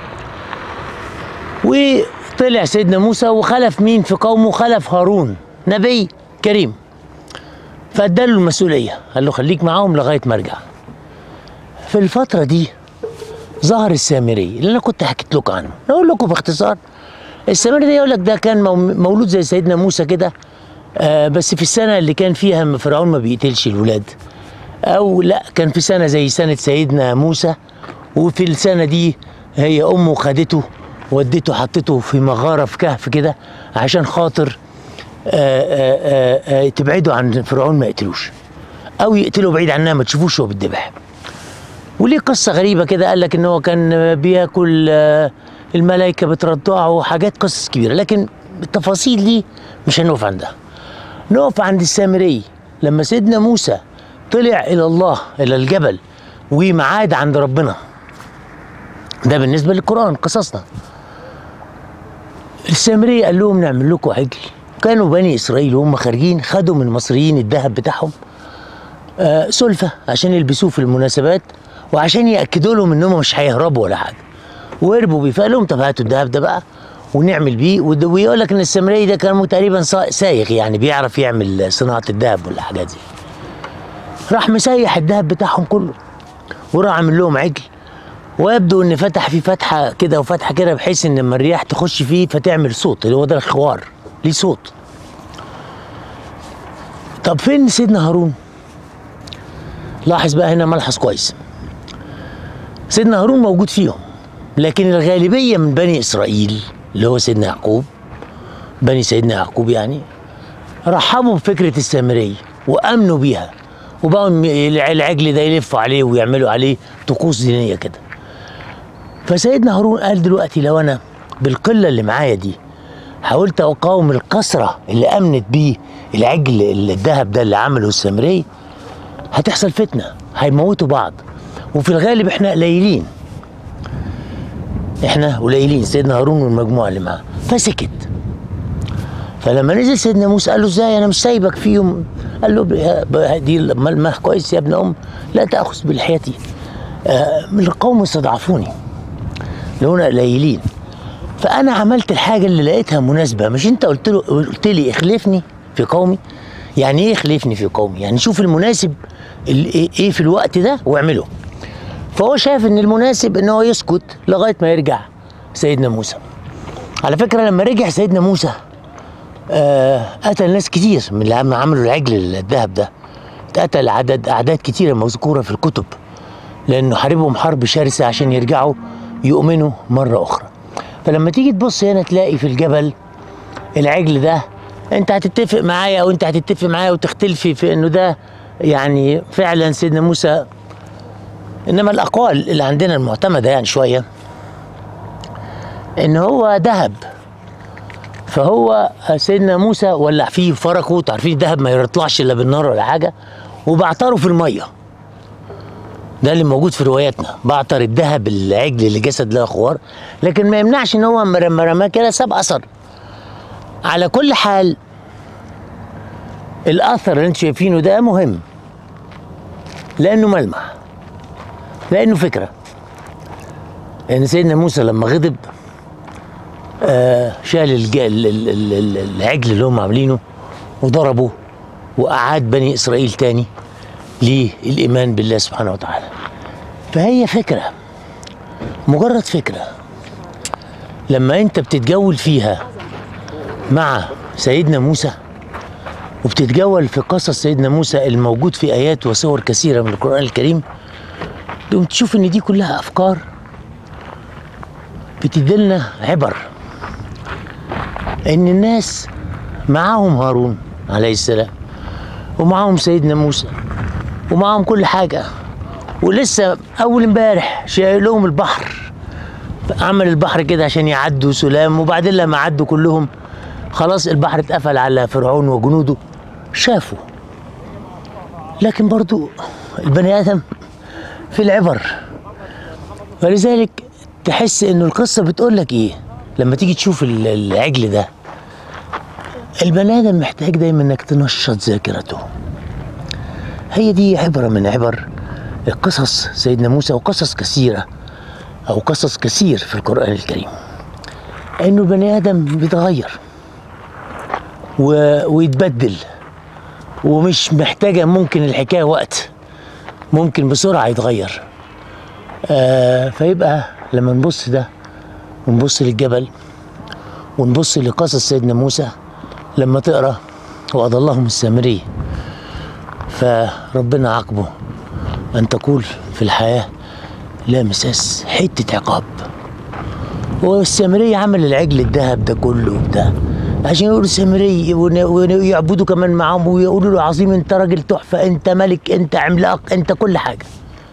S2: وطلع سيدنا موسى وخلف مين في قومه خلف هارون نبي كريم فاداله المسؤولية قال له خليك معاهم لغاية ما ارجع في الفترة دي ظهر السامري اللي انا كنت حكيت لكم عنه اقول لكم باختصار السامري ده يقول لك ده كان مو- مولود زي سيدنا موسى كده آه بس في السنة اللي كان فيها فرعون ما بيقتلش الولاد او لا كان في سنة زي سنة سيدنا موسى وفي السنة دي هي امه خدته ودته حطته في مغارة في كهف كده عشان خاطر آه، آه، آه، آه، تبعدوا عن فرعون ما يقتلوش او يقتلوا بعيد عنها ما تشوفوش هو بالذبح وليه قصة غريبة كده قال لك ان هو كان بياكل آه، الملائكة بترضعه وحاجات قصص كبيرة لكن التفاصيل دي مش هنقف عندها نقف عند السامري لما سيدنا موسى طلع الى الله الى الجبل ومعاد عند ربنا ده بالنسبة للقرآن قصصنا السامري قال لهم نعمل لكم عجل كانوا بني اسرائيل وهم خارجين خدوا من المصريين الذهب بتاعهم آه سلفه عشان يلبسوه في المناسبات وعشان ياكدوا لهم انهم مش هيهربوا ولا حاجه وهربوا بيه فقال لهم طب هاتوا الذهب ده بقى ونعمل بيه وده- ويقول لك ان السامري ده كان تقريبا صا- سايغ يعني بيعرف يعمل صناعه الذهب ولا حاجات دي راح مسيح الذهب بتاعهم كله وراح عامل لهم عجل ويبدو ان فتح فيه فتحه كده وفتحه كده بحيث ان لما الرياح تخش فيه فتعمل صوت اللي هو ده الخوار ليه صوت طب فين سيدنا هارون لاحظ بقى هنا ملحظ كويس سيدنا هارون موجود فيهم لكن الغالبيه من بني اسرائيل اللي هو سيدنا يعقوب بني سيدنا يعقوب يعني رحبوا بفكره السامريه وامنوا بيها وبقوا م- العجل ده يلفوا عليه ويعملوا عليه طقوس دينيه كده فسيدنا هارون قال دلوقتي لو انا بالقله اللي معايا دي حاولت اقاوم الكسره اللي امنت بيه العجل اللي الذهب ده اللي عمله السامري هتحصل فتنه هيموتوا بعض وفي الغالب احنا قليلين احنا قليلين سيدنا هارون والمجموعه اللي معاه فسكت فلما نزل سيدنا موسى قال له ازاي انا مش سايبك فيهم قال له ب- دي ملمح كويس يا ابن ام لا تاخذ بلحيتي آه، من القوم استضعفوني لونا قليلين فانا عملت الحاجه اللي لقيتها مناسبه مش انت قلت له قلت لي اخلفني في قومي يعني ايه اخلفني في قومي يعني شوف المناسب ال- ايه إيه في الوقت ده واعمله فهو شايف ان المناسب ان هو يسكت لغايه ما يرجع سيدنا موسى على فكره لما رجع سيدنا موسى آه قتل ناس كتير من اللي عم- عملوا العجل الذهب ده اتقتل عدد اعداد كتيره مذكوره في الكتب لانه حاربهم حرب شرسه عشان يرجعوا يؤمنوا مره اخرى فلما تيجي تبص هنا تلاقي في الجبل العجل ده انت هتتفق معايا او انت هتتفق معايا وتختلفي في انه ده يعني فعلا سيدنا موسى انما الاقوال اللي عندنا المعتمده يعني شويه ان هو ذهب فهو سيدنا موسى ولع فيه فرقه تعرفين الذهب ما يطلعش الا بالنار ولا حاجه وبعتره في الميه ده اللي موجود في رواياتنا بعتر الذهب العجل اللي جسد له خوار لكن ما يمنعش ان هو لما رماه كده ساب اثر على كل حال الاثر اللي انتم شايفينه ده مهم لانه ملمح لانه فكره ان سيدنا موسى لما غضب آه شال الج- ال- ال- ال- ال- العجل اللي هم عاملينه وضربه واعاد بني اسرائيل تاني للايمان بالله سبحانه وتعالى فهي فكره مجرد فكره لما انت بتتجول فيها مع سيدنا موسى وبتتجول في قصص سيدنا موسى الموجود في ايات وصور كثيره من القران الكريم تقوم تشوف ان دي كلها افكار بتدلنا عبر ان الناس معاهم هارون عليه السلام ومعاهم سيدنا موسى ومعاهم كل حاجه ولسه اول امبارح شايل لهم البحر عمل البحر كده عشان يعدوا سلام وبعدين لما عدوا كلهم خلاص البحر اتقفل على فرعون وجنوده شافوا لكن برضو البني ادم في العبر ولذلك تحس انه القصه بتقول لك ايه لما تيجي تشوف ال- العجل ده البني ادم محتاج دايما انك تنشط ذاكرته هي دي عبره من عبر قصص سيدنا موسى وقصص كثيره او قصص كثير في القران الكريم انه البني ادم بيتغير و... ويتبدل ومش محتاجه ممكن الحكايه وقت ممكن بسرعه يتغير آه فيبقى لما نبص ده ونبص للجبل ونبص لقصص سيدنا موسى لما تقرا واضلهم السامري فربنا عاقبه ان تقول في الحياه لا مساس حته عقاب والسامري عمل العجل الذهب ده كله وبتاع عشان يقولوا سامري ون- ويعبدوا كمان معاهم ويقولوا له عظيم انت راجل تحفه انت ملك انت عملاق انت كل حاجه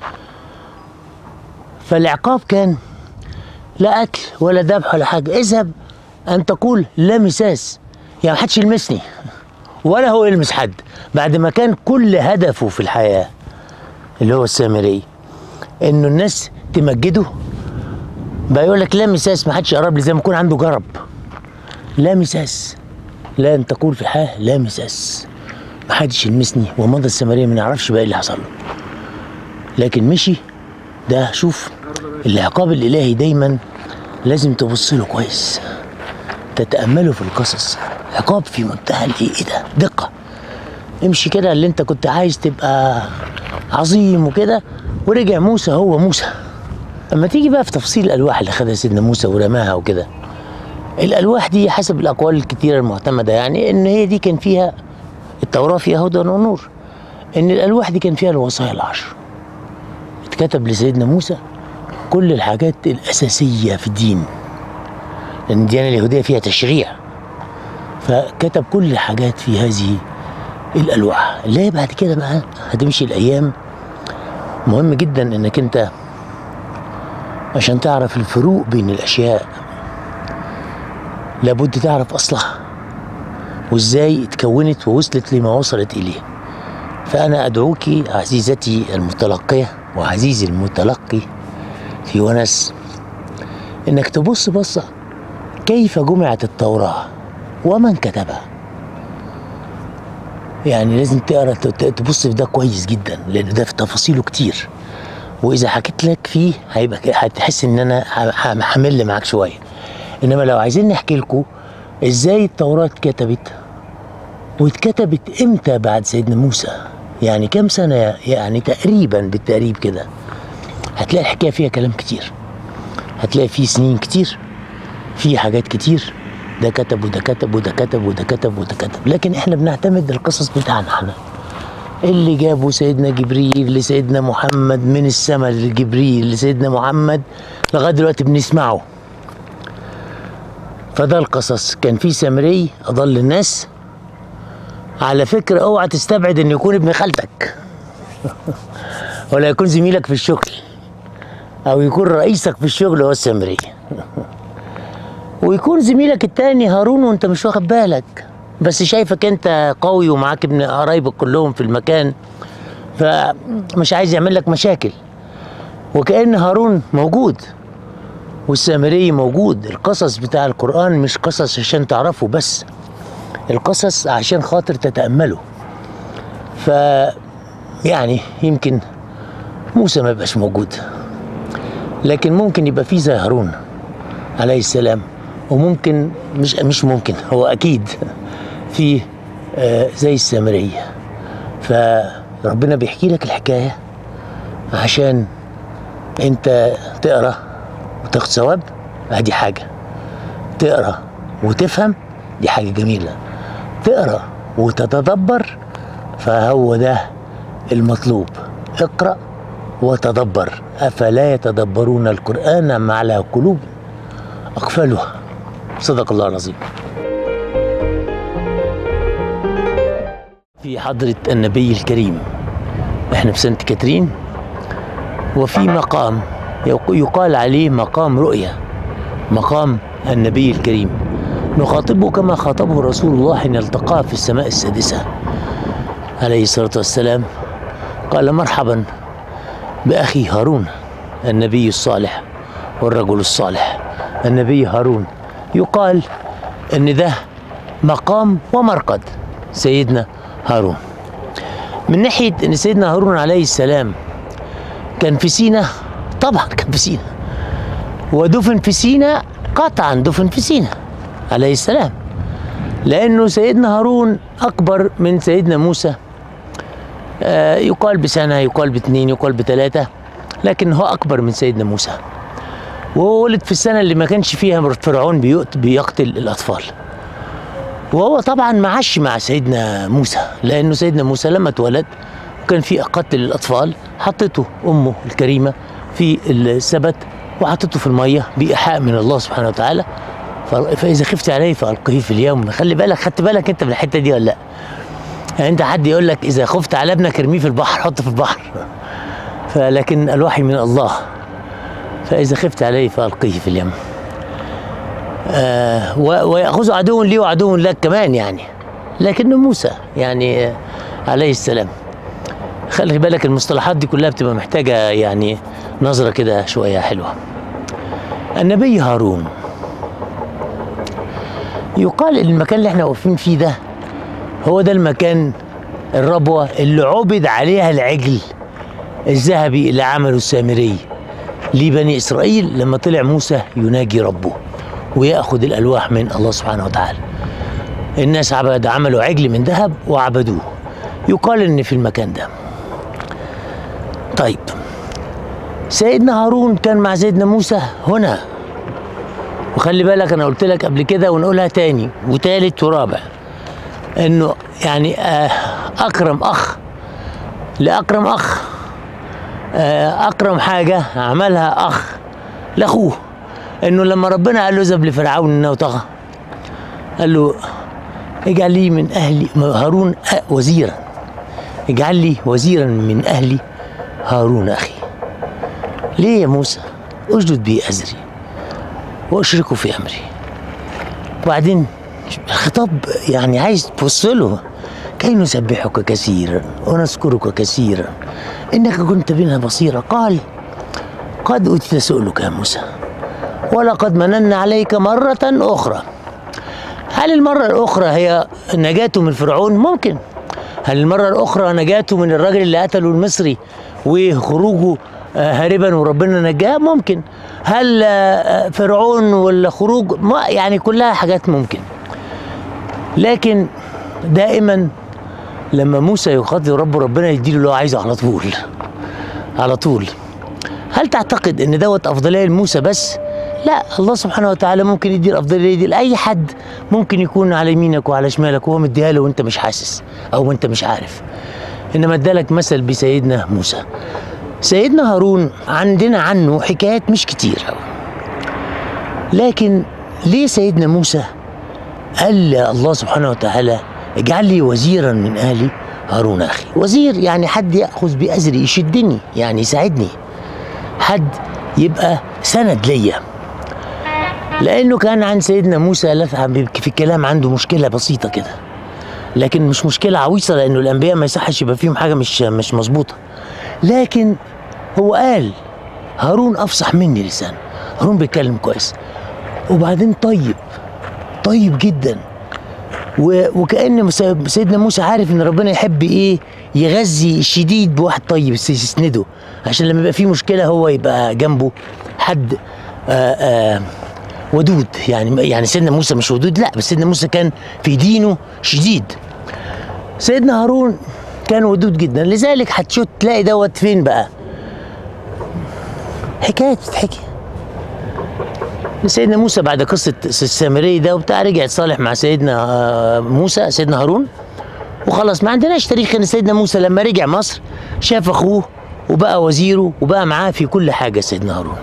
S2: فالعقاب كان لا قتل ولا ذبح ولا حاجه اذهب ان تقول لا مساس يعني محدش يلمسني ولا هو يلمس حد بعد ما كان كل هدفه في الحياه اللي هو السامري انه الناس تمجده بقى يقول لك لا مساس ما حدش يقرب لي زي ما يكون عنده جرب لا مساس لا ان تقول في الحياه لا مساس ما حدش يلمسني ومضى السامريه ما نعرفش بقى إيه اللي حصل له لكن مشي ده شوف العقاب الالهي دايما لازم تبص له كويس تتامله في القصص عقاب في منتهى الايه ايه ده دقه امشي كده اللي انت كنت عايز تبقى عظيم وكده ورجع موسى هو موسى اما تيجي بقى في تفصيل الالواح اللي خدها سيدنا موسى ورماها وكده الالواح دي حسب الاقوال الكتيره المعتمده يعني ان هي دي كان فيها التوراه فيها هدى ونور ان الالواح دي كان فيها الوصايا العشر اتكتب لسيدنا موسى كل الحاجات الأساسية في الدين لأن الديانة اليهودية فيها تشريع فكتب كل الحاجات في هذه الألواح اللي هي بعد كده بقى هتمشي الأيام مهم جدا إنك أنت عشان تعرف الفروق بين الأشياء لابد تعرف أصلها وإزاي اتكونت ووصلت لما وصلت إليه فأنا أدعوك عزيزتي المتلقية وعزيزي المتلقي في ونس إنك تبص بصة كيف جمعت التوراة ومن كتبها يعني لازم تقرا ت- تبص في ده كويس جدا لان ده في تفاصيله كتير واذا حكيت لك فيه هيبقى ك- هتحس ان انا ه- ه- همل معاك شويه انما لو عايزين نحكي لكم ازاي التوراه اتكتبت واتكتبت امتى بعد سيدنا موسى يعني كام سنه يعني تقريبا بالتقريب كده هتلاقي الحكايه فيها كلام كتير هتلاقي فيه سنين كتير في حاجات كتير ده كتب وده كتب وده كتب وده كتب وده كتب لكن احنا بنعتمد القصص بتاعنا احنا اللي جابه سيدنا جبريل لسيدنا محمد من السماء لجبريل لسيدنا محمد لغايه دلوقتي بنسمعه فده القصص كان في سامري اضل الناس على فكره اوعى تستبعد ان يكون ابن خالتك ولا يكون زميلك في الشغل او يكون رئيسك في الشغل هو السامري ويكون زميلك التاني هارون وانت مش واخد بالك بس شايفك انت قوي ومعاك ابن قرايبك كلهم في المكان فمش عايز يعمل لك مشاكل وكأن هارون موجود والسامري موجود القصص بتاع القرآن مش قصص عشان تعرفوا بس القصص عشان خاطر تتأملوا ف يعني يمكن موسى ما يبقاش موجود لكن ممكن يبقى فيه زي هارون عليه السلام وممكن مش مش ممكن هو اكيد في آه، زي السامريه فربنا بيحكي لك الحكايه عشان انت تقرا وتاخد ثواب ادي حاجه تقرا وتفهم دي حاجه جميله تقرا وتتدبر فهو ده المطلوب اقرا وتدبر افلا يتدبرون القران ام على قلوب أقفلها صدق الله العظيم في حضرة النبي الكريم احنا في سانت كاترين وفي مقام يق- يقال عليه مقام رؤية مقام النبي الكريم نخاطبه كما خاطبه رسول الله حين التقاه في السماء السادسة عليه الصلاة والسلام قال مرحبا بأخي هارون النبي الصالح والرجل الصالح النبي هارون يقال ان ده مقام ومرقد سيدنا هارون من ناحيه ان سيدنا هارون عليه السلام كان في سينا طبعا كان في سينا ودفن في سينا قطعا دفن في سينا عليه السلام لانه سيدنا هارون اكبر من سيدنا موسى آه، يقال بسنه يقال باثنين يقال بثلاثه لكن هو اكبر من سيدنا موسى وهو ولد في السنة اللي ما كانش فيها فرعون بيقت- بيقتل الأطفال وهو طبعا ما عاش مع سيدنا موسى لأنه سيدنا موسى لما اتولد وكان في قتل الأطفال حطته أمه الكريمة في السبت وحطته في المية بإيحاء من الله سبحانه وتعالى ف- فإذا خفت عليه فألقيه في اليوم خلي بالك خدت بالك أنت من الحتة دي ولا لأ يعني أنت حد يقول لك إذا خفت على ابنك ارميه في البحر حطه في البحر فلكن الوحي من الله فإذا خفت عليه فألقيه في اليم آه و- ويأخذ عدو لي وعدو لك كمان يعني لكنه موسى يعني آه، عليه السلام خلي بالك المصطلحات دي كلها بتبقى محتاجة يعني نظرة كده شوية حلوة النبي هارون يقال إن المكان اللي احنا واقفين فيه ده هو ده المكان الربوة اللي عبد عليها العجل الذهبي اللي عمله السامري لبني إسرائيل لما طلع موسى يناجي ربه ويأخذ الألواح من الله سبحانه وتعالى الناس عبد عملوا عجل من ذهب وعبدوه يقال إن في المكان ده طيب سيدنا هارون كان مع سيدنا موسى هنا وخلي بالك أنا قلت لك قبل كده ونقولها تاني وتالت ورابع إنه يعني آه، أكرم أخ لأكرم أخ آه، اكرم حاجه عملها اخ لاخوه انه لما ربنا قال له اذهب لفرعون انه طغى قال له اجعل لي من اهلي هارون أ- وزيرا اجعل لي وزيرا من اهلي هارون اخي ليه يا موسى اشدد بي ازري واشركه في امري وبعدين الخطاب يعني عايز تبص له كي نسبحك كثيرا ونذكرك كثيرا انك كنت بنا بصيرا قال قد اوتيت سؤلك يا موسى ولقد مننا عليك مرة أخرى هل المرة الأخرى هي نجاته من فرعون؟ ممكن هل المرة الأخرى نجاته من الراجل اللي قتله المصري وخروجه آه، هاربا وربنا نجاه؟ ممكن هل آه، فرعون ولا خروج ما يعني كلها حاجات ممكن لكن دائما لما موسى يخاطب ربه ربنا يديله اللي هو عايزه على طول على طول هل تعتقد ان دوت افضليه لموسى بس لا الله سبحانه وتعالى ممكن يدي الافضليه دي لاي حد ممكن يكون على يمينك وعلى شمالك وهو مديها له وانت مش حاسس او انت مش عارف انما ادالك مثل بسيدنا موسى سيدنا هارون عندنا عنه حكايات مش كتير أوي. لكن ليه سيدنا موسى قال الله سبحانه وتعالى اجعل لي وزيرا من اهلي هارون اخي وزير يعني حد ياخذ بازري يشدني يعني يساعدني حد يبقى سند ليا لانه كان عن سيدنا موسى لفعا في الكلام عنده مشكله بسيطه كده لكن مش مشكله عويصه لانه الانبياء ما يصحش يبقى فيهم حاجه مش مش مظبوطه لكن هو قال هارون افصح مني لسان هارون بيتكلم كويس وبعدين طيب طيب جدا و- وكأن مس- سيدنا موسى عارف ان ربنا يحب ايه يغذي الشديد بواحد طيب يس- يسنده عشان لما يبقى في مشكله هو يبقى جنبه حد آآ آآ ودود يعني يعني سيدنا موسى مش ودود لا بس سيدنا موسى كان في دينه شديد سيدنا هارون كان ودود جدا لذلك هتشوف تلاقي دوت فين بقى حكايه بتتحكي سيدنا موسى بعد قصة السامري ده وبتاع رجع يتصالح مع سيدنا آه، موسى سيدنا هارون وخلاص ما عندناش تاريخ ان سيدنا موسى لما رجع مصر شاف اخوه وبقى وزيره وبقى معاه في كل حاجة سيدنا هارون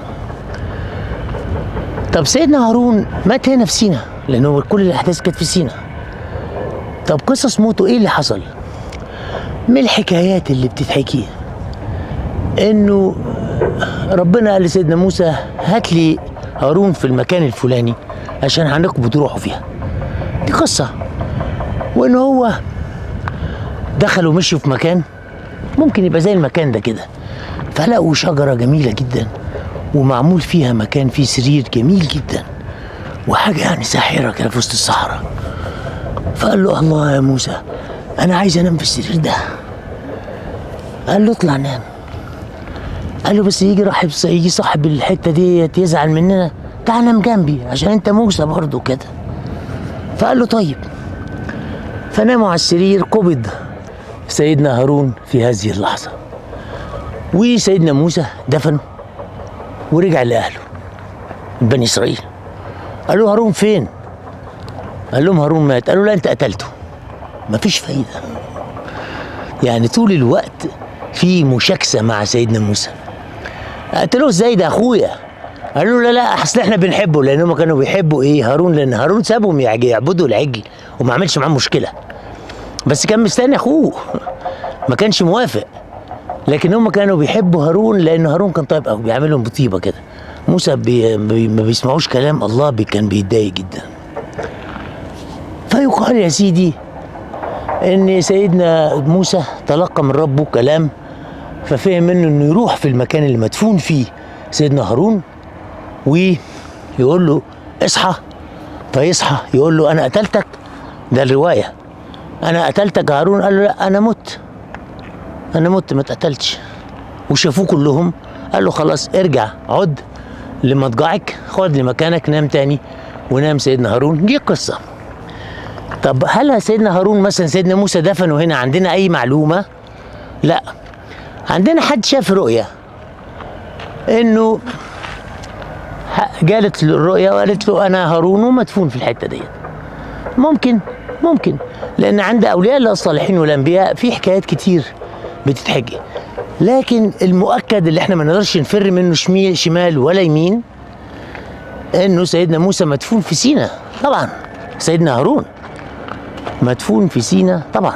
S2: طب سيدنا هارون مات هنا في سينا لانه كل الاحداث كانت في سينا طب قصص موته ايه اللي حصل من الحكايات اللي بتتحكي انه ربنا قال لسيدنا موسى هات لي هارون في المكان الفلاني عشان هنقبض تروحوا فيها دي قصة وان هو دخلوا مشوا في مكان ممكن يبقى زي المكان ده كده فلقوا شجرة جميلة جدا ومعمول فيها مكان فيه سرير جميل جدا وحاجة يعني ساحرة كده في وسط الصحراء فقال له الله يا موسى أنا عايز أنام في السرير ده قال له اطلع نام قال له بس يجي راح يجي صاحب الحته ديت يزعل مننا تعال نام جنبي عشان انت موسى برضه كده فقال له طيب فناموا على السرير قبض سيدنا هارون في هذه اللحظه وسيدنا موسى دفنه ورجع لاهله بني اسرائيل قال له هارون فين قال لهم هارون مات قالوا لا انت قتلته مفيش فايده يعني طول الوقت في مشاكسه مع سيدنا موسى قتلوه ازاي ده اخويا قالوا له لا لا اصل احنا بنحبه لان هم كانوا بيحبوا ايه هارون لان هارون سابهم يعج- يعبدوا العجل وما عملش معاهم مشكله بس كان مستني اخوه ما كانش موافق لكن هم كانوا بيحبوا هارون لان هارون كان طيب قوي بيعملهم بطيبه كده موسى بي بي ما بيسمعوش كلام الله بي كان بيتضايق جدا فيقال يا سيدي ان سيدنا موسى تلقى من ربه كلام ففهم منه انه يروح في المكان اللي مدفون فيه سيدنا هارون ويقول له اصحى فيصحى يقول له انا قتلتك ده الروايه انا قتلتك يا هارون قال له لا انا مت انا مت ما اتقتلتش وشافوه كلهم قال له خلاص ارجع عد لمضجعك خد لمكانك نام تاني ونام سيدنا هارون دي قصه طب هل سيدنا هارون مثلا سيدنا موسى دفنه هنا عندنا اي معلومه لا عندنا حد شاف رؤية انه ح- جالت له الرؤية وقالت له انا هارون ومدفون في الحتة ديت ممكن ممكن لان عند اولياء الله الصالحين والانبياء في حكايات كتير بتتحكي لكن المؤكد اللي احنا ما نقدرش نفر منه شمال شمال ولا يمين انه سيدنا موسى مدفون في سينا طبعا سيدنا هارون مدفون في سينا طبعا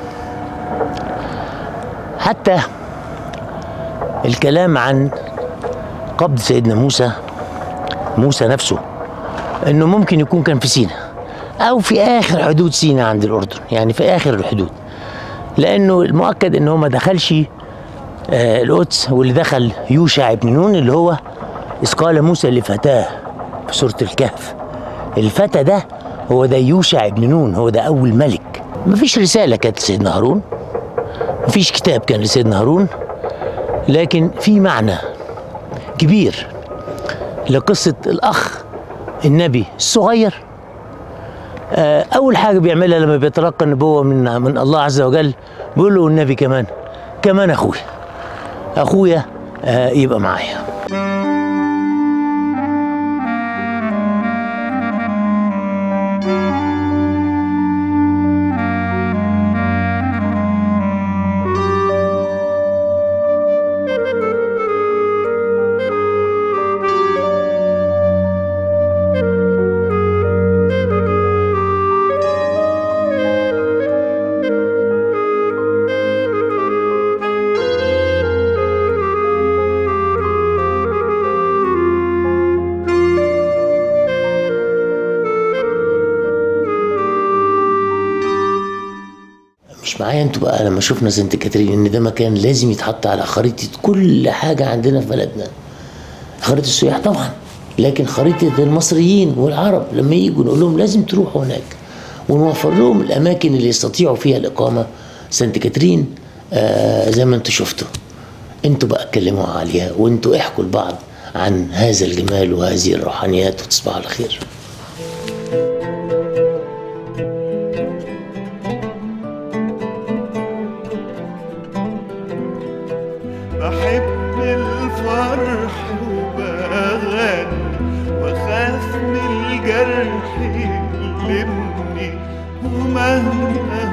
S2: حتى الكلام عن قبض سيدنا موسى موسى نفسه انه ممكن يكون كان في سينا او في اخر حدود سينا عند الاردن يعني في اخر الحدود لانه المؤكد انه ما دخلش آه القدس واللي دخل يوشع بن نون اللي هو اذ قال موسى لفتاه في سوره الكهف الفتى ده هو ده يوشع بن نون هو ده اول ملك مفيش رساله كانت لسيدنا هارون مفيش كتاب كان لسيدنا هارون لكن في معنى كبير لقصه الاخ النبي الصغير آه، اول حاجه بيعملها لما بيتلقى النبوه من من الله عز وجل بيقول له النبي كمان كمان اخويا اخويا آه، يبقى معايا مش معايا انتوا بقى لما شفنا سانت كاترين ان ده مكان لازم يتحط على خريطه كل حاجه عندنا في بلدنا خريطه السياح طبعا لكن خريطه المصريين والعرب لما يجوا نقول لهم لازم تروحوا هناك ونوفر لهم الاماكن اللي يستطيعوا فيها الاقامه سانت كاترين آه زي ما انتوا شفتوا انتوا بقى اتكلموا عليها وانتوا احكوا لبعض عن هذا الجمال وهذه الروحانيات وتصبحوا على خير
S1: بحب الفرح وبغني واخاف من الجرح يلمني ومهما